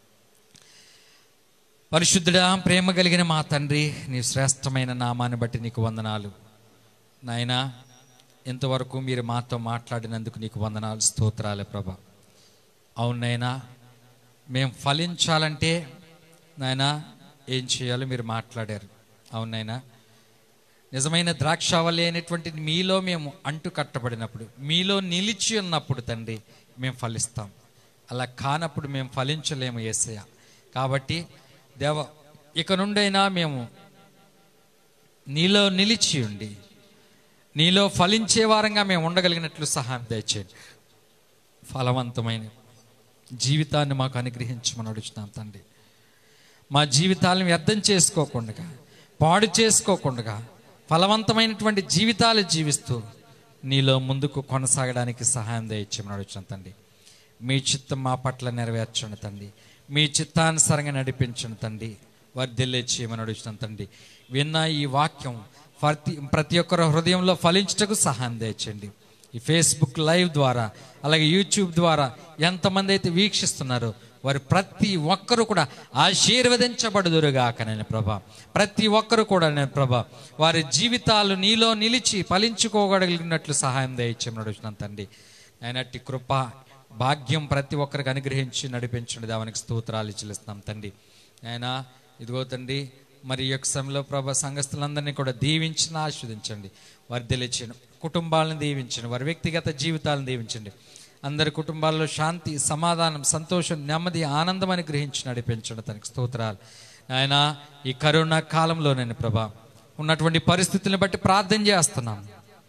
పరిశుద్ధుడా ప్రేమ కలిగిన మా తండ్రి నీ శ్రేష్టమైన నామాన్ని బట్టి నీకు వందనాలు నాయనా ఇంతవరకు మీరు మాతో మాట్లాడినందుకు నీకు వందనాలు స్తోత్రాలే ప్రభ అవునైనా మేము ఫలించాలంటే నాయనా ఏం చేయాలో మీరు మాట్లాడారు అవునైనా నిజమైన ద్రాక్షావళి అయినటువంటి మీలో మేము అంటు కట్టబడినప్పుడు మీలో నిలిచి ఉన్నప్పుడు తండ్రి మేము ఫలిస్తాం అలా కానప్పుడు మేము ఫలించలేము ఏసయ్య కాబట్టి దేవ ఇక నుండైనా మేము నీలో నిలిచి ఉండి నీలో ఫలించే వారంగా మేము ఉండగలిగినట్లు సహాయం దయచేయండి ఫలవంతమైన జీవితాన్ని మాకు అనుగ్రహించమని అడుగుతున్నాం తండ్రి మా జీవితాలను వ్యర్థం చేసుకోకుండా పాడు చేసుకోకుండా ఫలవంతమైనటువంటి జీవితాలు జీవిస్తూ నీలో ముందుకు కొనసాగడానికి సహాయం దయచేయమని అడుగుతున్నాం తండ్రి మీ చిత్తం మా పట్ల నెరవేర్చండి తండ్రి మీ చిత్తానుసారంగా నడిపించండి తండ్రి వర్ధిల్లే చేయమని అడుగుతున్నాం తండ్రి విన్న ఈ వాక్యం ప్రతి ప్రతి ఒక్కరి హృదయంలో ఫలించుటకు సహాయం దయచండి ఈ ఫేస్బుక్ లైవ్ ద్వారా అలాగే యూట్యూబ్ ద్వారా ఎంతమంది అయితే వీక్షిస్తున్నారో వారు ప్రతి ఒక్కరు కూడా ఆశీర్వదించబడుదురుగాక నేను ప్రభా ప్రతి ఒక్కరు కూడా నేను ప్రభా వారి జీవితాలు నీలో నిలిచి ఫలించుకోగలిగినట్లు సహాయం దయచేయమని అడుగుతున్నాను తండ్రి అయినట్టి కృప భాగ్యం ప్రతి ఒక్కరికి అనుగ్రహించి నడిపించండి దేవానికి స్తోత్రాలు చెల్లిస్తున్నాం తండ్రి ఆయన ఇదిగో తండ్రి మరి ఈ యొక్క సమయంలో ప్రభా సంఘస్థులందరినీ కూడా దీవించిన ఆస్వాదించండి వారి తెలియచేయండి కుటుంబాలను దీవించండి వారి వ్యక్తిగత జీవితాలను దీవించండి అందరి కుటుంబాల్లో శాంతి సమాధానం సంతోషం నెమ్మది ఆనందం అని గ్రహించి నడిపించండి తనకి స్తోత్రాలు ఆయన ఈ కరోనా కాలంలో నేను ప్రభా ఉన్నటువంటి పరిస్థితులను బట్టి ప్రార్థన చేస్తున్నాను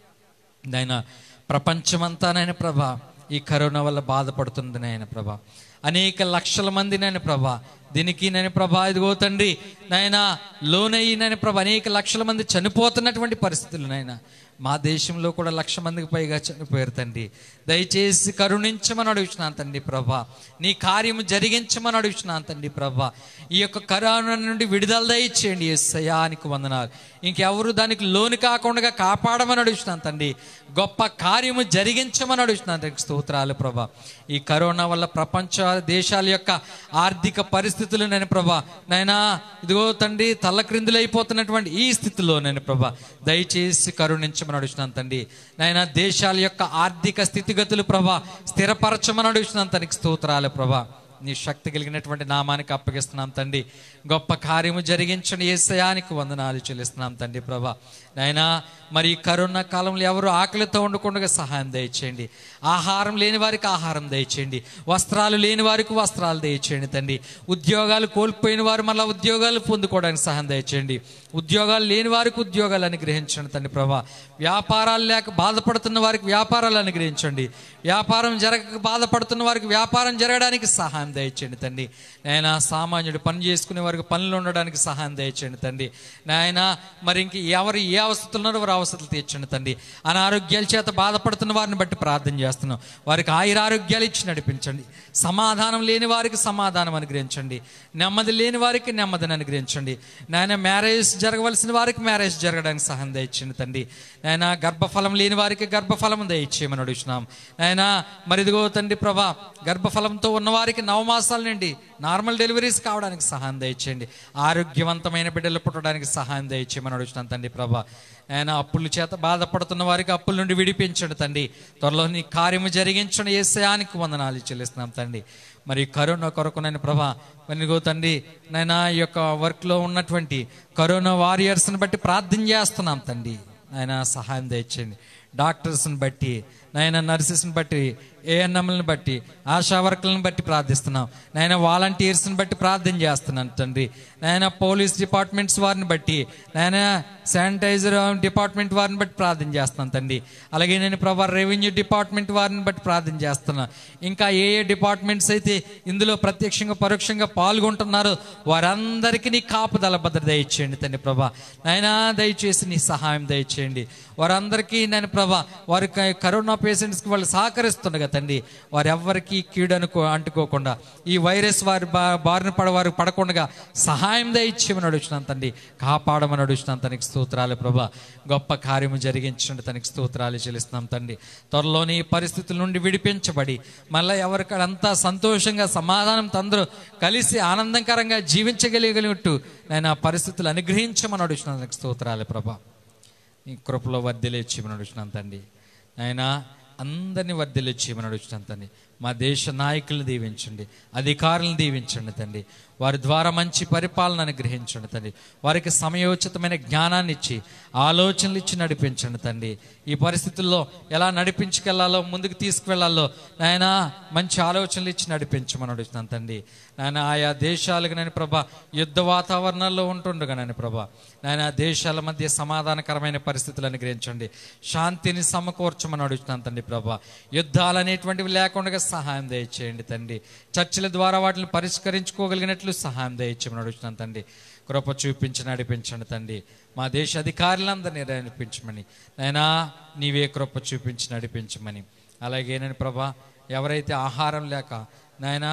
నాయన ప్రపంచమంతా నాయన ప్రభా ఈ కరోనా వల్ల బాధపడుతుంది నాయన ప్రభా అనేక లక్షల మంది నాయన ప్రభా దీనికి నేను ప్రభా ఇదిగో తండ్రి నాయన లోనయ్యి నేను ప్రభా అనేక లక్షల మంది చనిపోతున్నటువంటి పరిస్థితులు నాయన మా దేశంలో కూడా లక్ష మందికి పైగా చనిపోయారు తండ్రి దయచేసి కరుణించమని అడుగుతున్నాను తండ్రి ప్రభా నీ కార్యము జరిగించమని అడుగుతున్నాను తండ్రి ప్రభా ఈ యొక్క కరోనా నుండి విడుదల దయచేయండి సయానికి వందనాలు ఇంకెవరు దానికి లోను కాకుండా కాపాడమని అడుగుతున్నాను తండ్రి గొప్ప కార్యము జరిగించమని అడుగుతున్నాను తండ్రి స్తోత్రాలు ప్రభా ఈ కరోనా వల్ల ప్రపంచ దేశాల యొక్క ఆర్థిక పరిస్థితులు నేను ప్రభా నైనా ఇదిగో తండ్రి తల్లక్రిందులైపోతున్నటువంటి ఈ స్థితిలో నేను ప్రభా దయచేసి కరుణించమని అడుగుతున్నాను తండ్రి నాయన దేశాల యొక్క ఆర్థిక స్థితిగతులు ప్రభా స్థిరపరచమని అడుగుతున్నాను తనకి స్తోత్రాలు ప్రభా నీ శక్తి కలిగినటువంటి నామానికి అప్పగిస్తున్నాం తండ్రి గొప్ప కార్యము జరిగించండి ఏసయానికి వందనాలు చెల్లిస్తున్నాం తండ్రి ప్రభా నాయనా మరి ఈ కరోనా కాలంలో ఎవరు ఆకలితో ఉండకుండా సహాయం దయచేయండి ఆహారం లేని వారికి ఆహారం దయచేయండి వస్త్రాలు లేని వారికి వస్త్రాలు దయచేయండి తండ్రి ఉద్యోగాలు కోల్పోయిన వారు మళ్ళీ ఉద్యోగాలు పొందుకోవడానికి సహాయం దయచేయండి ఉద్యోగాలు లేని వారికి ఉద్యోగాలు అనుగ్రహించండి తండ్రి ప్రభా వ్యాపారాలు లేక బాధపడుతున్న వారికి వ్యాపారాలు అనుగ్రహించండి వ్యాపారం జరగక బాధపడుతున్న వారికి వ్యాపారం జరగడానికి సహాయం దయచేయండి తండ్రి నాయన సామాన్యుడు పని చేసుకునే వారికి పనులు ఉండడానికి సహాయం దయచేయండి తండ్రి నాయన మరి ఇంక ఎవరు ఏ అవస్థలు ఉన్నారో వారి అవస్థలు తీర్చండి తండ్రి అనారోగ్యాల చేత బాధపడుతున్న వారిని బట్టి ప్రార్థన చేస్తున్నాం వారికి ఆయురారోగ్యాలు ఇచ్చి నడిపించండి సమాధానం లేని వారికి సమాధానం అనుగ్రహించండి నెమ్మది లేని వారికి నెమ్మదిని అనుగ్రహించండి నాయన మ్యారేజ్ జరగవలసిన వారికి మ్యారేజ్ జరగడానికి సహాయం దయచేయండి తండ్రి నాయన గర్భఫలం లేని వారికి గర్భఫలం దయచేయమని అడుగుతున్నాం నాయన మరి ఇదిగో తండ్రి ప్రభా గర్భఫలంతో ఉన్న వారికి నవమాసాల నుండి నార్మల్ డెలివరీస్ కావడానికి సహాయం దయచేయండి ఆరోగ్యవంతమైన బిడ్డలు పుట్టడానికి సహాయం దయచేయమని అడుగుతున్నాను తండ్రి ప్రభా ఆయన అప్పుల చేత బాధపడుతున్న వారికి అప్పుల నుండి విడిపించండి తండ్రి త్వరలో నీ కార్యము జరిగించండి ఏసయానికి వందనాలు చెల్లిస్తున్నాం తండ్రి మరి కరోనా కొరకు నేను ప్రభా మరిగో తండ్రి నేను ఈ యొక్క వర్క్లో ఉన్నటువంటి కరోనా వారియర్స్ని బట్టి ప్రార్థన చేస్తున్నాం తండ్రి ఆయన సహాయం దయచేయండి డాక్టర్స్ని బట్టి నాయన నర్సెస్ని బట్టి ఏఎన్ఎంలను బట్టి ఆశా వర్కర్లను బట్టి ప్రార్థిస్తున్నాం నాయన వాలంటీర్స్ని బట్టి ప్రార్థన చేస్తున్నాను తండ్రి నాయన పోలీస్ డిపార్ట్మెంట్స్ వారిని బట్టి నాయన శానిటైజర్ డిపార్ట్మెంట్ వారిని బట్టి ప్రార్థన చేస్తున్నాను తండ్రి అలాగే నేను ప్రభా రెవెన్యూ డిపార్ట్మెంట్ వారిని బట్టి ప్రార్థన చేస్తున్నాను ఇంకా ఏ ఏ డిపార్ట్మెంట్స్ అయితే ఇందులో ప్రత్యక్షంగా పరోక్షంగా పాల్గొంటున్నారో వారందరికీ నీ కాపుదల భద్రత దయచేయండి తండ్రి ప్రభా నాయన దయచేసి నీ సహాయం దయచేయండి వారందరికీ నేను ప్రభా వారి క- కరోనా పేషెంట్స్కి వాళ్ళు సహకరిస్తుండగా తండ్రి వారు ఎవ్వరికి కీడు అనుకో అంటుకోకుండా ఈ వైరస్ వారి బా బారిన పడ వారు పడకుండా సహాయం దయచేయమని అడుగుతున్నాను తండ్రి కాపాడమని అడుగుతున్నాను తనకి స్తోత్రాలు ప్రభా గొప్ప కార్యము జరిగించండి తనకి స్తోత్రాలు చెల్లిస్తున్నాం తండ్రి త్వరలోని ఈ పరిస్థితుల నుండి విడిపించబడి మళ్ళీ ఎవరికంతా సంతోషంగా సమాధానం అందరూ కలిసి ఆనందకరంగా జీవించగలిగినట్టు నేను ఆ పరిస్థితులు అనుగ్రహించమని అడుగుతున్నాను తనకి స్తోత్రాలు ప్రభా నీ కృపలో వర్ధిలేచ్చేమని అడుగుతున్నాను తండ్రి ఆయన అందరినీ వర్ధిలేచ్చేయమని అడుగుతున్నాను తండ్రి మా దేశ నాయకులను దీవించండి అధికారులను దీవించండి తండ్రి వారి ద్వారా మంచి పరిపాలన అనుగ్రహించండి తండ్రి వారికి సమయోచితమైన జ్ఞానాన్ని ఇచ్చి ఆలోచనలు ఇచ్చి నడిపించండి తండ్రి ఈ పరిస్థితుల్లో ఎలా నడిపించుకెళ్లాలో ముందుకు తీసుకువెళ్లాలో నాయన మంచి ఆలోచనలు ఇచ్చి నడిపించమని అడుగుతున్నాను తండ్రి నాయన ఆయా దేశాలకు నేను ప్రభా యుద్ధ వాతావరణాల్లో ఉంటుండగా నేను ప్రభా నాయన దేశాల మధ్య సమాధానకరమైన పరిస్థితులు అనుగ్రహించండి శాంతిని సమకూర్చమని అడుగుతున్నాను తండ్రి ప్రభా యుద్ధాలు అనేటువంటివి లేకుండా సహాయం దయచేయండి తండ్రి చర్చల ద్వారా వాటిని పరిష్కరించుకోగలిగినట్లు సహాయం దయచేయమని అడుగుతున్నాను తండ్రి కృప చూపించి నడిపించండి తండ్రి మా దేశ అధికారులందరినీ నడిపించమని నైనా నీవే కృప చూపించి నడిపించమని అలాగే నేను ప్రభా ఎవరైతే ఆహారం లేక నాయనా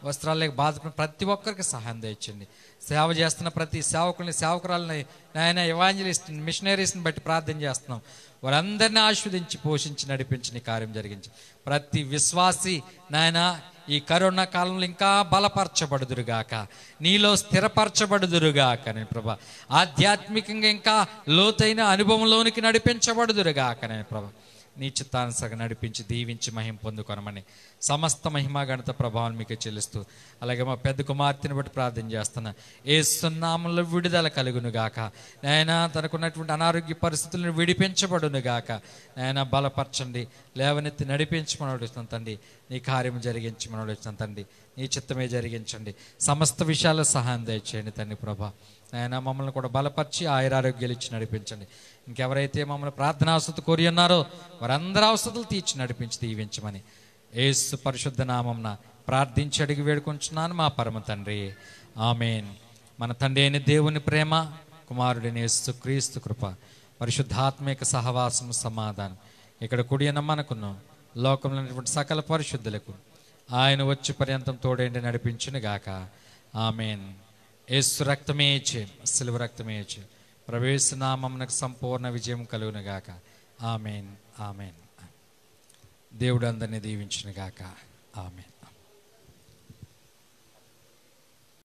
వస్త్రాలు లేక బాధపడిన ప్రతి ఒక్కరికి సహాయం దయచండి సేవ చేస్తున్న ప్రతి సేవకుల్ని సేవకురాలని నాయన ఎవాంజలిస్ట్ మిషనరీస్ని బట్టి ప్రార్థన చేస్తున్నాం వారందరినీ ఆస్వాదించి పోషించి నడిపించి నీ కార్యం జరిగించి ప్రతి విశ్వాసి నాయన ఈ కరోనా కాలంలో ఇంకా బలపరచబడుదురుగాక నీలో స్థిరపరచబడుదురుగాక నేను ప్రభా ఆధ్యాత్మికంగా ఇంకా లోతైన అనుభవంలోనికి నడిపించబడుదురుగాక నేను ప్రభా నీ చిత్తానుసరిగా నడిపించి దీవించి మహిమ పొందుకొనమని సమస్త మహిమా గణత ప్రభావం మీకు చెల్లిస్తూ అలాగే మా పెద్ద కుమార్తెని బట్టి ప్రార్థన చేస్తున్నా ఏ సున్నామంలో విడుదల కలుగును గాక నాయన తనకున్నటువంటి అనారోగ్య పరిస్థితులను విడిపించబడును గాక నాయన బలపరచండి లేవనెత్తి నడిపించమని అడుగుతున్నాం తండ్రి నీ కార్యం జరిగించమని అడుగుతున్నాం తండ్రి నీ చిత్తమే జరిగించండి సమస్త విషయాల్లో సహాయం దయచేయండి తండ్రి ప్రభా నాయన మమ్మల్ని కూడా బలపరిచి ఆయురారోగ్యాలు ఇచ్చి నడిపించండి ఇంకెవరైతే మమ్మల్ని ప్రార్థనా అవసరం కోరి ఉన్నారో వారందరి అవసరాలు తీర్చి నడిపించి దీవించమని ఏసు పరిశుద్ధ నామంన ప్రార్థించి అడిగి వేడుకుంటున్నాను మా పరమ తండ్రి ఆమెన్ మన తండ్రి అయిన దేవుని ప్రేమ కుమారుడిని యేసు క్రీస్తు కృప పరిశుద్ధాత్మిక సహవాసం సమాధానం ఇక్కడ కుడి అన్న మనకున్నాం లోకంలో ఉన్నటువంటి సకల పరిశుద్ధులకు ఆయన వచ్చి పర్యంతం తోడేండి నడిపించును గాక ఆమెన్ యేసు రక్తమే ఇచ్చే సిలువ రక్తమే ఇచ్చే ప్రవేశనామమునకు సంపూర్ణ విజయం కలుగును గాక ఆమెన్ ఆమెన్ దేవుడు అందరినీ దీవించును గాక ఆమెన్